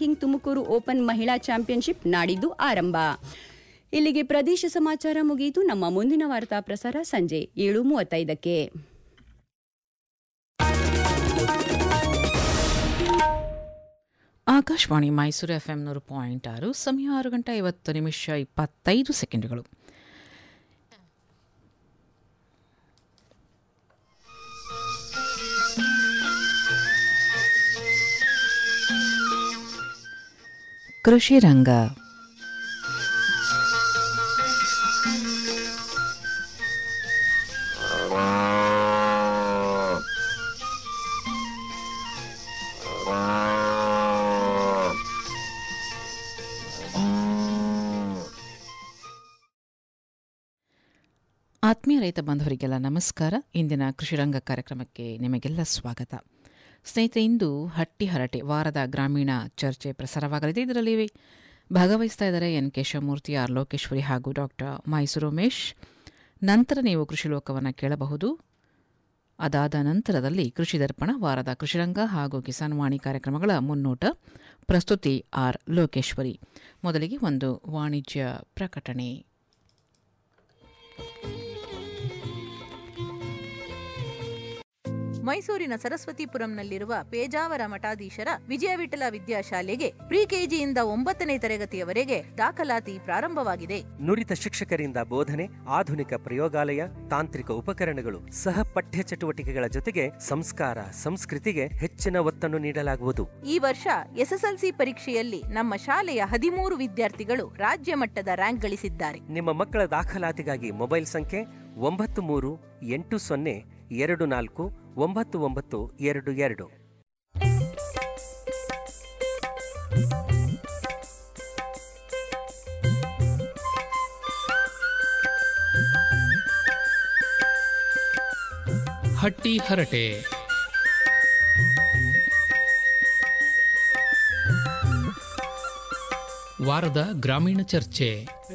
Ranking Tumakuru open ಮಹಿಳಾ championship ನಾಡಿದ್ದು ಆರಂಭ ಇಲ್ಲಿಗೆ ಪ್ರದೇಶ ಸಮಾಚಾರ ಮುಗಿಯಿತು ನಮ್ಮ ಮುಂದಿನ ವಾರ್ತಾ ಪ್ರಸಾರ ಸಂಜೆ ಏಳು ಮೂವತ್ತೈದಕ್ಕೆ ಆಕಾಶವಾಣಿ ಮೈಸೂರು ಎಫ್ ಎಂ ನೂರು ಪಾಯಿಂಟ್ ಆರು ಸಮಯ ಆರು ಗಂಟೆ ಐವತ್ತು ನಿಮಿಷ ಇಪ್ಪತ್ತೈದು ಸೆಕೆಂಡ್ಗಳು ಕೃಷಿ ರಂಗ ಆತ್ಮೀಯ ರೈತ ಬಾಂಧವರಿಗೆಲ್ಲ ನಮಸ್ಕಾರ ಇಂದಿನ ಕೃಷಿರಂಗ ಕಾರ್ಯಕ್ರಮಕ್ಕೆ ನಿಮಗೆಲ್ಲ ಸ್ವಾಗತ ಸ್ನೇಹಿತರೆ ಇಂದು ಹಟ್ಟಿ ಹರಟೆ ವಾರದ ಗ್ರಾಮೀಣ ಚರ್ಚೆ ಪ್ರಸಾರವಾಗಲಿದೆ ಇದರಲ್ಲಿ ಭಾಗವಹಿಸ್ತಾ ಇದ್ದಾರೆ ಎನ್ ಕೇಶವಮೂರ್ತಿ ಆರ್ ಲೋಕೇಶ್ವರಿ ಹಾಗೂ ಡಾಕ್ಟರ್ ಮೈಸೂರು ಉಮೇಶ್ ನಂತರ ನೀವು ಕೃಷಿ ಲೋಕವನ್ನು ಕೇಳಬಹುದು ಅದಾದ ನಂತರದಲ್ಲಿ ಕೃಷಿ ದರ್ಪಣ ವಾರದ ಕೃಷಿರಂಗ ಹಾಗೂ ಕಿಸಾನ್ ವಾಣಿ ಕಾರ್ಯಕ್ರಮಗಳ ಮುನ್ನೋಟ ಪ್ರಸ್ತುತಿ ಆರ್ ಲೋಕೇಶ್ವರಿ ಮೊದಲಿಗೆ ಒಂದು ವಾಣಿಜ್ಯ ಪ್ರಕಟಣೆ ಮೈಸೂರಿನ ಸರಸ್ವತಿಪುರಂನಲ್ಲಿರುವ ಪೇಜಾವರ ಮಠಾಧೀಶರ ವಿಜಯ ವಿಠಲ ವಿದ್ಯಾಶಾಲೆಗೆ ಪ್ರಿ ಕೆಜಿಯಿಂದ ಒಂಬತ್ತನೇ ತರಗತಿಯವರೆಗೆ ದಾಖಲಾತಿ ಪ್ರಾರಂಭವಾಗಿದೆ ನುರಿತ ಶಿಕ್ಷಕರಿಂದ ಬೋಧನೆ ಆಧುನಿಕ ಪ್ರಯೋಗಾಲಯ ತಾಂತ್ರಿಕ ಉಪಕರಣಗಳು ಸಹ ಪಠ್ಯ ಚಟುವಟಿಕೆಗಳ ಜೊತೆಗೆ ಸಂಸ್ಕಾರ ಸಂಸ್ಕೃತಿಗೆ ಹೆಚ್ಚಿನ ಒತ್ತನ್ನು ನೀಡಲಾಗುವುದು ಈ ವರ್ಷ ಎಸ್ಎಸ್ಎಲ್ಸಿ ಪರೀಕ್ಷೆಯಲ್ಲಿ ನಮ್ಮ ಶಾಲೆಯ ಹದಿಮೂರು ವಿದ್ಯಾರ್ಥಿಗಳು ರಾಜ್ಯ ಮಟ್ಟದ ರ್ಯಾಂಕ್ ಗಳಿಸಿದ್ದಾರೆ ನಿಮ್ಮ ಮಕ್ಕಳ ದಾಖಲಾತಿಗಾಗಿ ಮೊಬೈಲ್ ಸಂಖ್ಯೆ ಒಂಬತ್ತು ಮೂರು ಎಂಟು ಸೊನ್ನೆ ಎರಡು ನಾಲ್ಕು ಒಂಬತ್ತು ಒಂಬತ್ತು ಎರಡು ಎರಡು ಹಟ್ಟಿ ಹರಟೆ ವಾರದ ಗ್ರಾಮೀಣ ಚರ್ಚೆ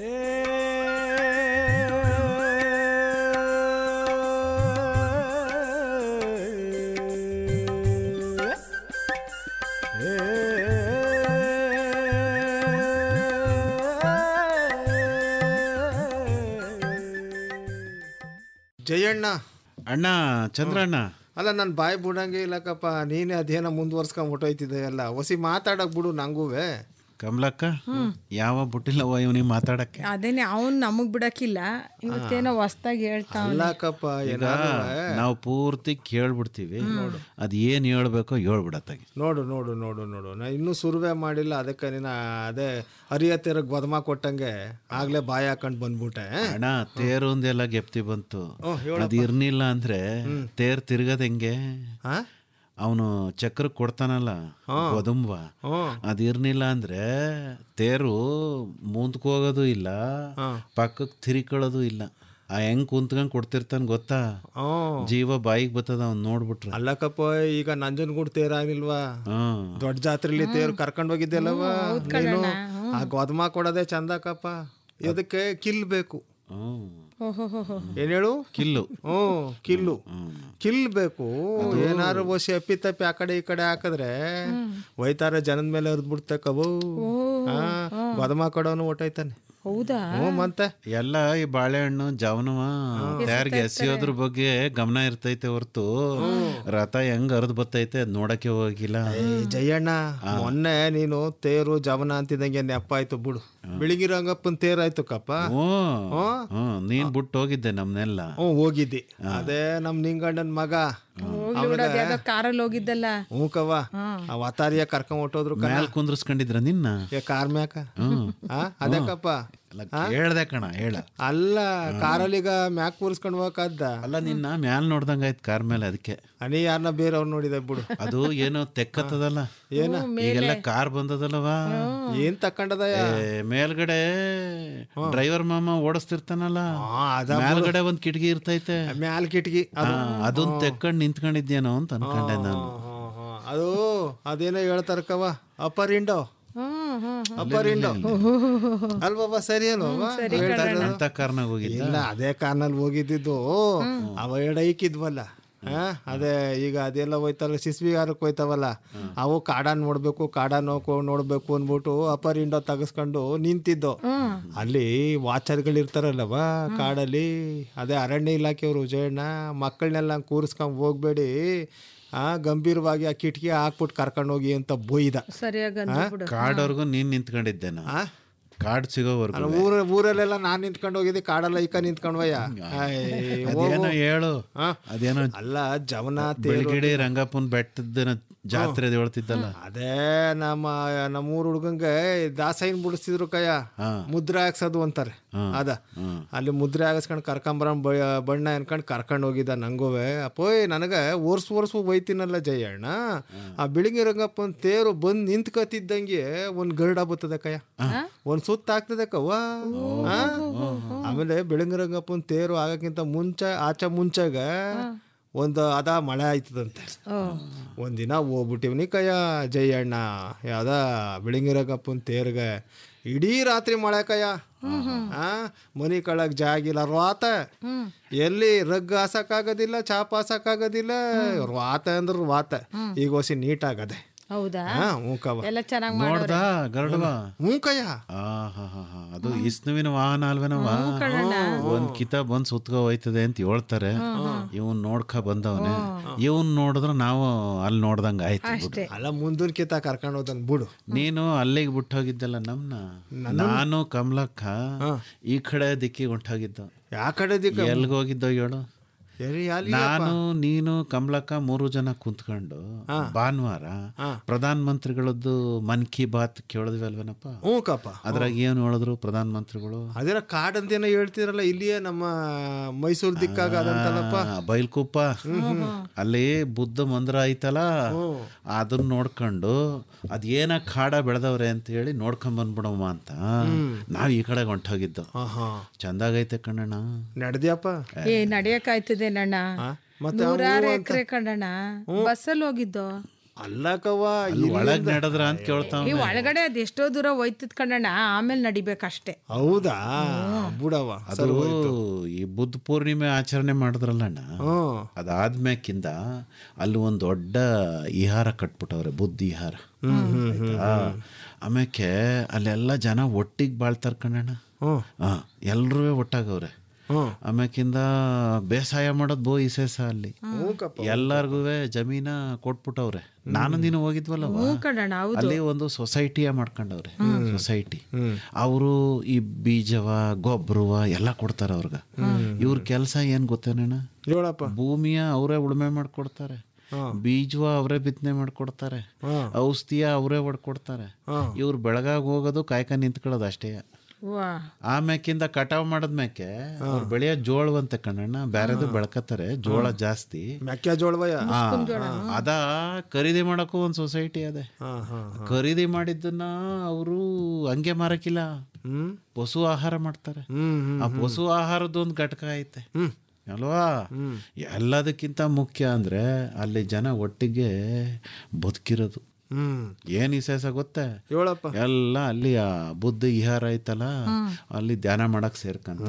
ಜಯಣ್ಣ ಅಣ್ಣ ಚಂದ್ರಣ್ಣ ಅಲ್ಲ ನನ್ನ ಬಾಯಿ ಬಿಡಂಗೆ ಇಲ್ಲಕ್ಕಪ್ಪ ನೀನೇ ಅದೇನೋ ಮುಂದುವರ್ಸ್ಕೊಂಡ್ ಹೊಟ್ಟೋಯ್ತಿದೆ ಎಲ್ಲ ಹೊಸಿ ಮಾತಾಡಕ್ ಬಿಡು ನಂಗೂವೆ ಕಮಲಕ್ಕ ಯಾವ ಬುಟ್ಟಿಲ್ಲವ ಇವನಿಗೆ ಮಾತಾಡಕ್ಕೆ ಅದೇನೆ ಅವನ್ ನಮಗ್ ಬಿಡಕ್ಕಿಲ್ಲ ಇವತ್ತೇನೋ ಹೊಸ್ದಾಗಿ ಹೇಳ್ತಾ ಅಲ್ಲಕ್ಕಪ್ಪ ಈಗ ಏನಾದ್ರು ನಾವು ಪೂರ್ತಿ ಕೇಳ್ಬಿಡ್ತೀವಿ ಅದ್ ಏನ್ ಹೇಳ್ಬೇಕೋ ಹೇಳ್ಬಿಡತ್ತಾಗಿ ನೋಡು ನೋಡು ನೋಡು ನೋಡು ನಾ ಇನ್ನೂ ಸುರುವೆ ಮಾಡಿಲ್ಲ ಅದಕ್ಕೆ ನೀನು ಅದೇ ಹರಿಯತ್ತಿರ ಗೊದಮ ಕೊಟ್ಟಂಗೆ ಆಗ್ಲೇ ಬಾಯಿ ಹಾಕೊಂಡ್ ಬಂದ್ಬಿಟ್ಟೆ ಅಣ್ಣ ತೇರೊಂದೆಲ್ಲ ಗೆಪ್ತಿ ಬಂತು ಹ್ಞೂ ಅದ್ ಇರ್ನಿಲ್ಲ ಅಂದ್ರೆ ತೇರ್ ತಿರ್ಗದ್ ಹೆಂಗೆ ಹಾ ಅವನು ಚಕ್ರ ಕೊಡ್ತಾನಲ್ಲ ಗೊದುಂಬ ಹ್ಞೂ ಅದ್ ಇರ್ನಿಲ್ಲ ಅಂದ್ರೆ ತೇರು ಮುಂದಕ್ಕೆ ಹೋಗೋದು ಇಲ್ಲ ಪಕ್ಕಕ್ಕೆ ತಿರ್ಕೊಳ್ಳೋದು ಇಲ್ಲ ಆ ಹೆಂಗ್ ಕುಂತ್ಕೊಂಡ್ ಕೊಡ್ತಿರ್ತಾನ ಗೊತ್ತಾ ಹ್ಞೂ ಜೀವ ಬಾಯಿಗೆ ಬರ್ತದ ಅವ್ನ್ ನೋಡ್ಬಿಟ್ರೆ ಅಲ್ಲಕ್ಕಪ್ಪ ಈಗ ನಂಜನಗೂಡ್ ತೇರ್ ಆಗಿಲ್ವಾ ಹ್ಮ್ ದೊಡ್ಡ ಜಾತ್ರೆಲಿ ತೇರು ಕರ್ಕೊಂಡ್ ಹೋಗಿದ್ದೆಲ್ಲವ ನೀನು ಆ ಗೊದಮ ಕೊಡೋದೇ ಚಂದಕ್ಕಪ್ಪ ಇದಕ್ಕೆ ಕಿಲ್ ಬೇಕು ಹ್ಮ್ ಏನ್ ಹೇಳು ಕಿಲ್ಲು ಹ್ಮ್ ಕಿಲ್ಲು ಕಿಲ್ ಬೇಕು ಏನಾರು ಓಸಿ ಅಪ್ಪಿ ತಪ್ಪಿ ಆ ಕಡೆ ಈ ಕಡೆ ಹಾಕಿದ್ರೆ ಒಯ್ತಾರ ಜನದ ಮೇಲೆ ಹರಿದ್ ಬಿಡ್ತೆ ಕಬು ಹಾ ಗೊದಮ ಕೊಡೋನು ಹೊಟ್ಟೈತಾನೆ ಹೌದಾ ಹ್ಞೂ ಮತ್ತೆ ಎಲ್ಲ ಈ ಬಾಳೆಹಣ್ಣು ಜಾವನವ ಯಾರಿಗೆ ಎಸೆಯೋದ್ರ ಬಗ್ಗೆ ಗಮನ ಇರ್ತೈತೆ ಹೊರ್ತು ರಥ ಹೆಂಗ್ ಹರಿದ್ ಬರ್ತೈತೆ ಅದ್ ನೋಡಕ್ಕೆ ಹೋಗಿಲ್ಲ ಏ, ಜಯಣ್ಣ ಮೊನ್ನೆ ನೀನು ತೇರು ಜವನ ಅಂತಿದಂಗೆ ನೆಪ್ಪ ಆಯ್ತು ಬಿಡು ಬೆಳಿಗಿರಂಗಪ್ಪನ್ ತೇರಾಯ್ತು ಕಪ್ಪ ಹ್ಮ್ ಹ್ಮ್ ನೀನ್ ಬಿಟ್ಟು ಹೋಗಿದ್ದೆ ನಮ್ನೆಲ್ಲ ಹ್ಞೂ ಹೋಗಿದ್ದಿ ಅದೇ ನಮ್ ನಿಂಗಣ್ಣನ್ ಮಗ ಹೋಗ್ಲಿ ಬಿಡು ಅದ್ಯಾವ್ದೋ ಕಾರಲ್ಲಿ ಹೋಗಿದ್ದಲ್ಲ ಹ್ಞೂ ಕವ್ವ ಆ ವತಾರಿಯ ಕರ್ಕೊಂಡ್ ಹೊಟ್ಟೋದ್ರು ಕಣ ಮ್ಯಾಲ್ ಕುಂದ್ರಸ್ಕೊಂಡಿದ್ರ ನಿನ್ನ ಏ ಕಾರ್ ಮ್ಯಾಕ ಆ ಅದಕ್ಕಪ್ಪ ಅಲ್ಲ ಹೇಳ್ದೆ ಕಣ ಹೇಳ ಅಲ್ಲ ಕಾರಲ್ಲೀಗ ಮ್ಯಾಕ್ ಕೂರಿಸ್ಕೊಂಡ್ ಹೋಗಕ್ಕಾದ್ದ ಅಲ್ಲ ನಿನ್ನ ಮ್ಯಾಲ್ ನೋಡ್ದಂಗಾಯ್ತು ಕಾರ್ ಮೇಲೆ ಅದಕ್ಕೆ ಅನಿ ಯಾರನ್ನ ಬೇರೆಯವ್ರು ನೋಡಿದೆ ಬಿಡು ಅದು ಏನೋ ತೆಕ್ಕತ್ತದಲ್ಲ ಈಗೆಲ್ಲ ಕಾರ್ ಬಂದದಲ್ಲವಾ ಏನ್ ತಕೊಂಡದ ಏ, ಮೇಲ್ಗಡೆ ಡ್ರೈವರ್ ಮಾಮ ಓಡಿಸ್ತಿರ್ತಾನಲ್ಲ ಅದ ಮೇಲ್ಗಡೆ ಒಂದ್ ಕಿಟಕಿ ಇರ್ತೈತೆ ಮ್ಯಾಲ್ ಕಿಟಕಿ ಅದು ಅದನ್ನ ತೆಕ್ಕೊಂಡ್ ನಿಂತ್ಕೊಂಡಿದ್ಯೇನೋ ಅಂತ ಅನ್ಕೊಂಡೆ ನಾನು ಹ್ಮ್, ಹ್ಮ್. ಅದು ಅದೇನೋ ಹೇಳ್ತಾರ ಕವ ಅಪ್ಪರ್ ಇಂಡೋ ಅಪ್ಪರ್ ಇಂಡೋ ಅಲ್ವಾ ಸರಿ ಅಲ್ವಾ ಅಂತ ಕಾರ್ನಾಗ ಹೋಗಿದ್ದ ಇಲ್ಲ ಅದೇ ಕಾರ್ನಲ್ಲಿ ಹೋಗಿದ್ದಿದ್ದು ಅವ ಎಡ ಇಕ್ಕಿದ್ವಲ್ಲ ಆ, ಅದೇ ಈಗ ಅದೆಲ್ಲ ಹೋಯ್ತಲ್ಲ ಸಿಸ್ಬಿಗಾರಕ್ಕೆ ಹೋಯ್ತಾವಲ್ಲ ಅವು ಕಾಡನ್ ನೋಡ್ಬೇಕು ಕಾಡ ನೋಕೋ ನೋಡ್ಬೇಕು ಅಂದ್ಬಿಟ್ಟು ಅಪರ್ ಇಂಡೋ ತೆಗೆಸ್ಕೊಂಡು ನಿಂತಿದ್ದು ಅಲ್ಲಿ ವಾಚರ್ಗಳು ಇರ್ತಾರಲ್ಲವ ಕಾಡಲ್ಲಿ ಅದೇ ಅರಣ್ಯ ಇಲಾಖೆಯವರು ಜಯಣ್ಣ ಮಕ್ಕಳನ್ನೆಲ್ಲ ಕೂರಿಸ್ಕೊಂಡ್ ಹೋಗ್ಬೇಡಿ ಆ ಗಂಭೀರವಾಗಿ ಆ ಕಿಟಕಿ ಹಾಕ್ಬಿಟ್ಟು ಕರ್ಕೊಂಡು ಹೋಗಿ ಅಂತ ಬೊಯ್ದ ಸರಿಯಾಗಿ ಅಂದ್ರು ಬಿಡು ಕಾಡವರೆಗೂ ನೀನ್ ನಿಂತ್ಕೊಂಡಿದ್ದೆ ನಾ ಕಾಡ್ ಸಿಗೋವರೆಗೂ ಅಲ್ಲ, ಊರ ಊರಲ್ಲೆಲ್ಲ ನಾನ್ ನಿಂತ್ಕೊಂಡು ಹೋಗಿದ್ದೆ ಕಾಡಲ್ಲ ಈಕ ನಿಂತ್ಕೊಂಡ್ವಯ್ಯ ಅದೇನೋ ಹೇಳು ಅದೇನೋ ಅಲ್ಲ ಜವನ ತೇರು ಬೆಳಗಿಡಿ ರಂಗಪ್ಪನ ಬೆಟ್ಟದ ಜಾತ್ರೆ ಹೇಳ್ತಿದ್ದಲ್ಲ ಅದೇ ನಮ್ಮ ನಮ್ಮೂರ್ ಹುಡುಗಂಗೆ ದಾಸೈನ್ ಬಿಡಿಸ್ತಿದ್ರು ಕಯ್ಯ ಮುದ್ರೆ ಹಾಕ್ಸೋದು ಅಂತಾರೆ ಅದ ಅಲ್ಲಿ ಮುದ್ರೆ ಹಾಕಿಸ್ಕೊಂಡು ಕರ್ಕೊಂಬರ ಬಣ್ಣ ಅನ್ಕೊಂಡು ಕರ್ಕೊಂಡು ಹೋಗಿದ್ದ ನಂಗುವೆ ಅಪ್ಪೋಯ್ ನನಗೆ ಓರ್ಸ್ ಓರ್ಸ್ ಒಯ್ತೀನಲ್ಲ ಜಯಣ್ಣ ಆ ಬಿಳಿಗಿ ರಂಗಪ್ಪನ ತೇರು ಬಂದ್ ನಿಂತ್ಕತಿದ್ದಂಗೆ ಒಂದ್ ಗರುಡ ಬರ್ತದೆ ಕಯ್ಯ ಒಂದ್ ಸುತ್ತ ಆಗ್ತದೆ ಕವ್ವ ಆ? ಆಮೇಲೆ ಬಿಳಿಂಗಿ ರಂಗಪ್ಪನ ತೇರು ಆಗಕ್ಕಿಂತ ಮುಂಚೆ ಆಚೆ ಮುಂಚೆಗ ಒಂದು ಅದ ಮಳೆ ಆಯ್ತದಂತೆ ಒಂದಿನ ಹೋಗ್ಬಿಟ್ಟಿವ್ನಿ ಕಯ್ಯ ಜಯಣ್ಣ ಯಾವ್ದ ಬಿಳಿಂಗಿರಗಪ್ಪನ ತೇರ್ಗೆ ಇಡೀ ರಾತ್ರಿ ಮಳೆ ಕಯ್ಯ ಆ ಮನಿ ಕಳಕ್ ಜಾಗಿಲ್ಲ ರ್ವಾತ ಎಲ್ಲಿ ರಗ್ ಹಾಸಕ್ಕಾಗೋದಿಲ್ಲ ಚಾಪ್ ಹಾಸಕ್ಕಾಗೋದಿಲ್ಲ ರ್ವಾತ ಅಂದ್ರೆ ರ್ವಾತ ಈಗ ಹೊಸಿ ನೀಟ್ ಆಗದೆ ಹೌದಾ ಹಾ ಹ್ಞೂ ಕವ್ವ ಎಲ್ಲ ಚೆನ್ನಾಗಿ ನೋಡ್ದ ಗರುಡವ ಹ್ಞೂ ಕಯ್ಯ ಆ ಹಾ ಹಾ ಹಾ ಅದು ಇಸ್ನುವಿನ ವಾಹನ ಅಲ್ವೇನವ ಒಂದ್ ಕಿತ ಬಂದ್ ಸುತ್ಕೋ ಹೋಯ್ತದೆ ಅಂತ ಹೇಳ್ತಾರೆ ಇವನ್ ನೋಡ್ಕ ಬಂದವನೆ ಇವನ್ ನೋಡಿದ್ರೆ ನಾವು ಅಲ್ಲಿ ನೋಡ್ದಂಗ ಆಯ್ತು ಬಿಡು. ಅಲ್ಲ ಮುಂದಿನ ಕಿತ್ತ ಕರ್ಕೊಂಡು ಹೋದನ್ ಬಿಡು ನೀನು ಅಲ್ಲಿಗೆ ಬಿಟ್ಟು ಹೋಗಿದ್ದಲ್ಲ ನಮ್ನ ನಾನು ಕಮಲಕ್ಕ ಈ ಕಡೆ ದಿಕ್ಕಿಗೆ ಹೊಂಟೋಗಿದ್ದು ಯಾ ಕಡೆ ದಿಕ್ಕ ಎಲ್ಗ ಹೋಗಿದ್ದೋ ಹೇಳು ಎಲ್ಲಿ ಅಲ್ಲಿ ನಾನು ನೀನು ಕಮಲಕ್ಕ ಮೂರು ಜನ ಕುಂತ್ಕೊಂಡು ಭಾನುವಾರ ಪ್ರಧಾನ ಮಂತ್ರಿಗಳದ್ದು ಮನ್ ಕಿ ಬಾತ್ ಕೇಳಿದ್ವಿ ಅಲ್ವೇನಪ್ಪ ಹ್ಞೂ ಕಪ್ಪ ಅದ್ರಾಗ ಏನು ಹೇಳಿದ್ರು ಪ್ರಧಾನ ಮಂತ್ರಿಗಳು ಅದೇನ ಕಾಡಂತೇನೋ ಹೇಳ್ತಿರಲ್ಲ ಇಲ್ಲಿಯೇ ನಮ್ಮ ಮೈಸೂರು ದಿಕ್ಕಾಗ ಅದಂತಲ್ಲಪ್ಪ ಆ, ಬೈಲ್ಕುಪ್ಪ ಅಲ್ಲಿ ಬುದ್ಧ ಮಂದಿರ ಐತಲ್ಲ ಅದನ್ನ ನೋಡ್ಕೊಂಡು ಅದೇನ ಕಾಡ ಬೆಳೆದವ್ರೆ ಅಂತ ಹೇಳಿ ನೋಡ್ಕೊಂಡ್ ಬಂದ್ಬಿಡಮ್ಮ ಅಂತ ನಾವ್ ಈ ಕಡೆ ಹೊಂಟೋಗಿದ್ದು ಹಾ ಚಂದಾಗೈತೆ ಕಣ್ಣಣ್ಣ ನಡೆದ್ಯಪ್ಪ ಏ ನಡಿಯಕ್ಕಾಯ್ತದೆ ನಣ್ಣ ಮತ್ತೆ ನೂರಾರು ಎಕರೆ ಕಣ್ಣಣ್ಣ ಬಸ್ಸಲ್ಲಿ ಹೋಗಿದ್ದು ಅಲ್ಲ ಕವ್ವ ಅಲ್ಲಿ ಒಳಗ್ ನಡೆದ್ರ ಅಂತ ಕೇಳ್ತಾವ ಈ ಒಳಗಡೆ ಅದ್ ಎಷ್ಟೋ ದೂರ ಹೋಯ್ತದ ಕಣ್ಣಣ್ಣ ಆಮೇಲೆ ನಡಿಬೇಕಷ್ಟೇ ಹೌದಾ ಬುಡವ ಅದು ಈ ಬುದ್ಧ ಪೂರ್ಣಿಮೆ ಆಚರಣೆ ಮಾಡಿದ್ರಲ್ಲಣ್ಣ ಹ್ಮ್ ಅದಾದ್ಮೇಕಿಂದ ಅಲ್ಲಿ ಒಂದು ದೊಡ್ಡ ವಿಹಾರ ಕಟ್ಬಿಟ್ಟವ್ರೆ ಬುದ್ಧ ವಿಹಾರ ಆಯ್ತಾ ಆಮೇಲೆ ಅಲ್ಲೆಲ್ಲ ಜನ ಒಟ್ಟಿಗೆ ಬಾಳ್ತಾರ ಕಣ್ಣಣ್ಣ ಹ್ಮ್ ಹಾ ಎಲ್ರೂ ಒಟ್ಟಾಗವ್ರೆ ಹ್ಮ್ ಆಮ್ಯಾಕಿಂದ ಬೇಸಾಯ ಮಾಡೋದು ಬೋ ಇಸೇಸ ಅಲ್ಲಿ ಹ್ಞೂ ಕಪ್ಪ ಎಲ್ಲಾರ್ಗೂ ಜಮೀನ ಕೊಟ್ಬಿಟ್ಟವ್ರೆ ನಾನು ನೀನು ಹೋಗಿದ್ವಲ್ಲವ ಕಣ್ಣಣ್ಣ ಹೌದು ಅಲ್ಲಿ ಒಂದು ಸೊಸೈಟಿಯ ಮಾಡ್ಕೊಂಡವ್ರೆ ಸೊಸೈಟಿ ಅವರು ಈ ಬೀಜವ ಗೊಬ್ಬರವ ಎಲ್ಲ ಕೊಡ್ತಾರ ಅವ್ರಗ ಇವ್ರ ಕೆಲಸ ಏನ್ ಗೊತ್ತೇನಣ್ಣ ಹೇಳಪ್ಪ ಭೂಮಿಯ ಅವರೇ ಉಳುಮೆ ಮಾಡ್ಕೊಡ್ತಾರೆ ಬೀಜವ ಅವರೇ ಬಿತ್ತನೆ ಮಾಡ್ಕೊಡ್ತಾರೆ ಔಷಧಿಯ ಅವರೇ ಹೊಡ್ಕೊಡ್ತಾರೆ ಇವ್ರು ಬೆಳಗಾಗ ಹೋಗೋದು ಕಾಯ್ಕ ನಿಂತ್ಕೊಳ್ಳೋದು ಅಷ್ಟೇ ವಾ ಆಮ್ಯಾಕಿಂದ ಕಟಾವ್ ಮಾಡದ್ಮ್ಯಾಕೆ ಅವ್ರು ಬೆಳೆಯೋ ಜೋಳವಂತೆ ಕಣ್ಣಣ್ಣ ಬ್ಯಾರೆದು ಬೆಳ್ಕತ್ತಾರೆ ಜೋಳ ಜಾಸ್ತಿ ಮೆಕ್ಕೆಜೋಳವಯ್ಯ ಆ, ಅದ ಖರೀದಿ ಮಾಡಕ್ಕೂ ಒಂದ್ ಸೊಸೈಟಿ ಅದೇ ಹಾ ಹಾ ಖರೀದಿ ಮಾಡಿದ್ದನ್ನ ಅವರು ಹಂಗೆ ಮಾರಕ್ಕಿಲ್ಲ ಹ್ಮ್ ಪಶು ಆಹಾರ ಮಾಡ್ತಾರೆ ಹ್ಮ್ ಹ್ಮ್ ಆ ಪಶು ಆಹಾರದೊಂದು ಘಟಕ ಐತೆ ಅಲ್ವಾ ಎಲ್ಲದಕ್ಕಿಂತ ಮುಖ್ಯ ಅಂದ್ರೆ ಅಲ್ಲಿ ಜನ ಒಟ್ಟಿಗೆ ಬದುಕಿರೋದು ಹ್ಮ್ ಏನ್ ವಿಶೇಷ ಗೊತ್ತೇ ಹೇಳಪ್ಪ ಎಲ್ಲ ಅಲ್ಲಿ ಆ ಬುದ್ಧ ವಿಹಾರ ಐತಲ್ಲ ಅಲ್ಲಿ ಧ್ಯಾನ ಮಾಡಕ್ ಸೇರ್ಕಂತ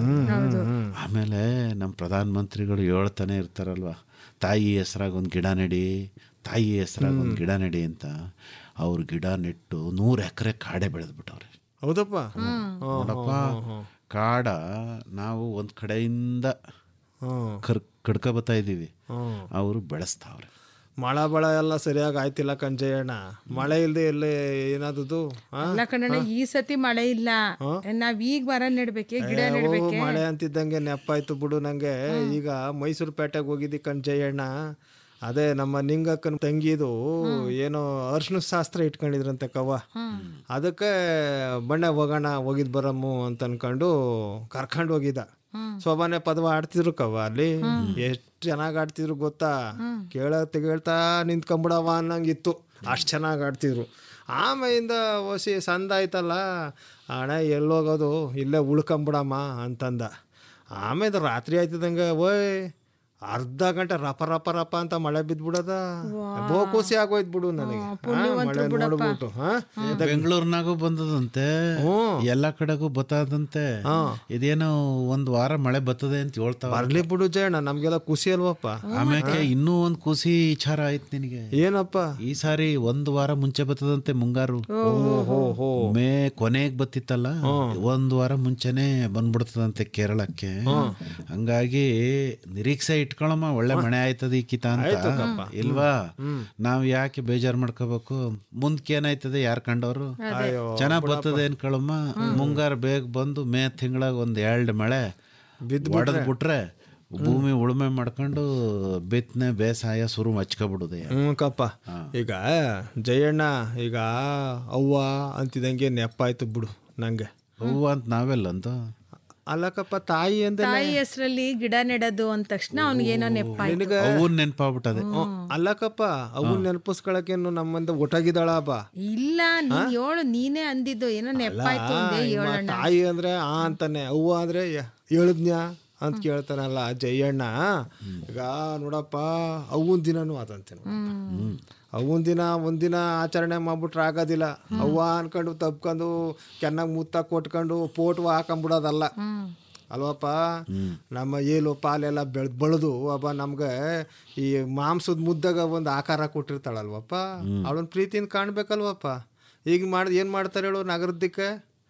ಆಮೇಲೆ ನಮ್ಮ ಪ್ರಧಾನ ಮಂತ್ರಿಗಳು ಹೇಳ್ತಾನೆ ಇರ್ತಾರಲ್ವಾ ತಾಯಿ ಹೆಸ್ರಾಗ ಒಂದು ಗಿಡ ನೆಡಿ ತಾಯಿ ಹೆಸ್ರಾಗ ಒಂದು ಗಿಡ ನೆಡಿ ಅಂತ ಅವ್ರ ಗಿಡ ನೆಟ್ಟು ನೂರು ಎಕರೆ ಕಾಡೆ ಬೆಳೆದ್ಬಿಟ್ಟವ್ರೆ ಹೌದಪ್ಪ ನೋಡಪ್ಪ ಕಾಡ ನಾವು ಒಂದ್ ಕಡೆಯಿಂದ ಹ್ಮ್ ಕರ್ ಕಡ್ಕ ಬರ್ತಾ ಇದೀವಿ ಹ್ಮ್ ಅವರು ಬೆಳೆಸ್ತಾವ್ರೆ ಮಳೆ ಬಳ ಎಲ್ಲ ಸರಿಯಾಗಿ ಆಯ್ತಿಲ್ಲ ಕಂಜಯ್ಯಣ್ಣ ಮಳೆ ಇಲ್ದೆ ಎಲ್ಲಿ ಏನಾದದು ಆ? ಅಲ್ಲ ಕಣ್ಣಣ್ಣ ಈ ಸತಿ ಮಳೆ ಇಲ್ಲ ನಾವ್ ಈಗ ಮರ ನೆಡ್ಬೇಕೆ ಗಿಡ ಓ, ನೆಡ್ಬೇಕೆ ಮಳೆ ಅಂತಿದ್ದಂಗೆ ನೆಪ್ಪಾಯ್ತು ಬಿಡು ನಂಗೆ ಈಗ ಮೈಸೂರು ಪೇಟೆಗೆ ಹೋಗಿದ್ದಿ ಕಂಜಯ್ಯಣ್ಣ ಅದೇ ನಮ್ಮ ನಿಂಗಕ್ಕನ ತಂಗಿದು ಏನೋ ಅರ್ಶಿನ ಶಾಸ್ತ್ರ ಇಟ್ಕೊಂಡಿದ್ರಂತೆ ಕವ್ವ ಅದಕ್ಕೆ ಬಣ್ಣೆ ಹೋಗೋಣ ಹೋಗಿದ್ ಬರಮ್ಮು ಅಂತ ಅನ್ಕೊಂಡು ಕರ್ಕೊಂಡು ಹೋಗಿದ್ದ ಸೋಬಾನೆ ಪದವ ಆಡ್ತಿದ್ರು ಕವ್ವ ಅಲ್ಲಿ ಎಷ್ಟ್ ಚೆನ್ನಾಗ್ ಆಡ್ತಿದ್ರು ಗೊತ್ತಾ ಕೇಳ ಕೇಳ್ತಾ ನಿಂತ್ಕೊಂಬಿಡವ ಅನ್ನಂಗಿತ್ತು ಅಷ್ಟ್ ಚೆನ್ನಾಗ್ ಆಡ್ತಿದ್ರು ಆಮೇಲಿಂದ ಹೊಸಿ ಸಂದ ಆಯ್ತಲ್ಲ ಅಣ್ಣ ಎಲ್ಲೋಗೋದು ಇಲ್ಲೇ ಉಳ್ಕೊಂಬಿಡಮ್ಮ ಅಂತಂದ ಆಮೇಲೆ ರಾತ್ರಿ ಆಯ್ತದಂಗೆ ಓಯ್ ಅರ್ಧ ಗಂಟೆ ರಪ ರಪ ರಪ ಅಂತ ಮಳೆ ಬಿದ್ಬಿಡದ ಬೋ ಖುಷಿ ಆಗೋಯ್ತು ಬಿಡು ನನಗೆ ಹಾ, ಮಳೆ ನೋಡ್ಬಿಟ್ಟು ಹಾ ಬೆಂಗಳೂರಿನಾಗೂ ಬಂದದಂತೆ ಎಲ್ಲ ಕಡೆಗೂ ಬತ್ತದಂತೆ ಇದೇನೋ ಒಂದ್ ವಾರ ಮಳೆ ಬರ್ತದೆ ಅಂತ ಹೇಳ್ತಾವ ಬರ್ಲಿ ಬಿಡು ಜಯಣ್ಣ ನಮ್ಗೆಲ್ಲ ಖುಷಿ ಅಲ್ವಪ್ಪ ಆಮ್ಯಾಕೆ ಇನ್ನೂ ಒಂದ್ ಖುಷಿ ವಿಚಾರ ಆಯ್ತು ನಿನಗೆ ಏನಪ್ಪ ಈ ಸಾರಿ ಒಂದ್ ವಾರ ಮುಂಚೆ ಬರ್ತದಂತೆ ಮುಂಗಾರು ಮೇ ಕೊನೆಗ್ ಬತ್ತಿತ್ತಲ್ಲ ಒಂದ್ ವಾರ ಮುಂಚೆನೆ ಬಂದ್ಬಿಡ್ತದಂತೆ ಕೇರಳಕ್ಕೆ ಹಂಗಾಗಿ ನಿರೀಕ್ಷೆ ಇಟ್ಕೊಳಮ್ಮ ಒಳ್ಳೆ ಮಳೆ ಆಯ್ತದ ಈ ಕಿತ ಅಂತ ಇಲ್ವಾ ನಾವ್ ಯಾಕೆ ಬೇಜಾರ್ ಮಾಡ್ಕೋಬೇಕು ಮುಂದಕ್ಕೆ ಏನಾಯ್ತದೆ ಯಾರ್ ಕಂಡವ್ರು ಚೆನ್ನಾಗ್ ಬರ್ತದೆ ಅನ್ಕೊಳಮ್ಮ ಮುಂಗಾರು ಬೇಗ ಬಂದು ಮೇ ತಿಂಗಳಾಗ ಒಂದ್ ಎರಡ್ ಮಳೆ ಹೊಡೆದ್ ಬಿಟ್ರೆ ಭೂಮಿ ಉಳುಮೆ ಮಾಡ್ಕೊಂಡು ಬಿತ್ತನೆ ಬೇಸಾಯ ಶುರು ಹಚ್ಕೊಬಿಡುದೆ ಹ್ಞೂ ಕಪ್ಪ ಈಗ ಜಯಣ್ಣ ಈಗ ಅವ್ವ ಅಂತಿದಂಗೆ ನೆಪ್ಪಾಯ್ತು ಬಿಡು ನಂಗೆ ಹೂವು ಅಂತ ನಾವೆಲ್ಲ ಅಂತ ಅಲ್ಲಕ್ಕಪ್ಪ ತಾಯಿ ಅಂದ ತಾಯಿ ಹೆಸರಲ್ಲಿ ಗಿಡ ನೆಡೋದು ಅಂದ ತಕ್ಷಣ ಅವ್ನಿಗೇನೋ ನೆಪ್ಪಾಯ್ತು ನಿನಗ ಅವನ್ ನೆನ್ಪಾಗ್ಬಿಟ್ಟದೆ ಅಲ್ಲಕ್ಕಪ್ಪ ಅವನ್ ನೆನಪಿಸ್ಕೊಳಕೇನು ನಮ್ಮಂದ ಒಟ್ಟಾಗಿದ್ದಾಳ ಬಾ ಇಲ್ಲ ನೀನ್ ಹೇಳು ನೀನೇ ಅಂದಿದ್ದು ಏನೋ ನೆಪ್ಪಾಯ್ತು ಅಂದೆ ಹೇಳೋಣ ತಾಯಿ ಅಂದ್ರೆ ಆ ಅಂತಾನೆ ಅವ್ವ ಅಂದ್ರೆ ಹೇಳದ್ನ್ಯಾ ಅಂತ ಕೇಳ್ತಾನಲ್ಲ ಜಯಣ್ಣ ಈಗ ನೋಡಪ್ಪ ಅವನ್ ದಿನನೂ ಅದಂತೇನೆ ಅವನ್ ದಿನ ಒಂದಿನ ಆಚರಣೆ ಮಾಡ್ಬಿಟ್ರೆ ಆಗೋದಿಲ್ಲ ಅವ್ವ ಅನ್ಕೊಂಡು ತಪ್ಕೊಂಡು ಚೆನ್ನಾಗಿ ಮುತ್ತ ಕೊಟ್ಕೊಂಡು ಫೋಟೋ ಹಾಕೊಂಬಿಡೋದಲ್ಲ ಅಲ್ವಪ್ಪ ನಮ್ಮ ಏಲು ಪಾಲೆಲ್ಲ ಬೆಳೆದ್ ಬೆಳೆದು ಅಬ್ಬ ನಮ್ಗೆ ಈ ಮಾಂಸದ ಮುದ್ದಾಗ ಒಂದು ಆಕಾರ ಕೊಟ್ಟಿರ್ತಾಳಲ್ವಪ್ಪ ಅವಳನ್ನ ಪ್ರೀತಿಯಿಂದ ಕಾಣ್ಬೇಕಲ್ವಪ್ಪ ಈಗ ಮಾಡಿ ಏನು ಮಾಡ್ತಾರೆ ಹೇಳು ನಗರದಕ್ಕೆ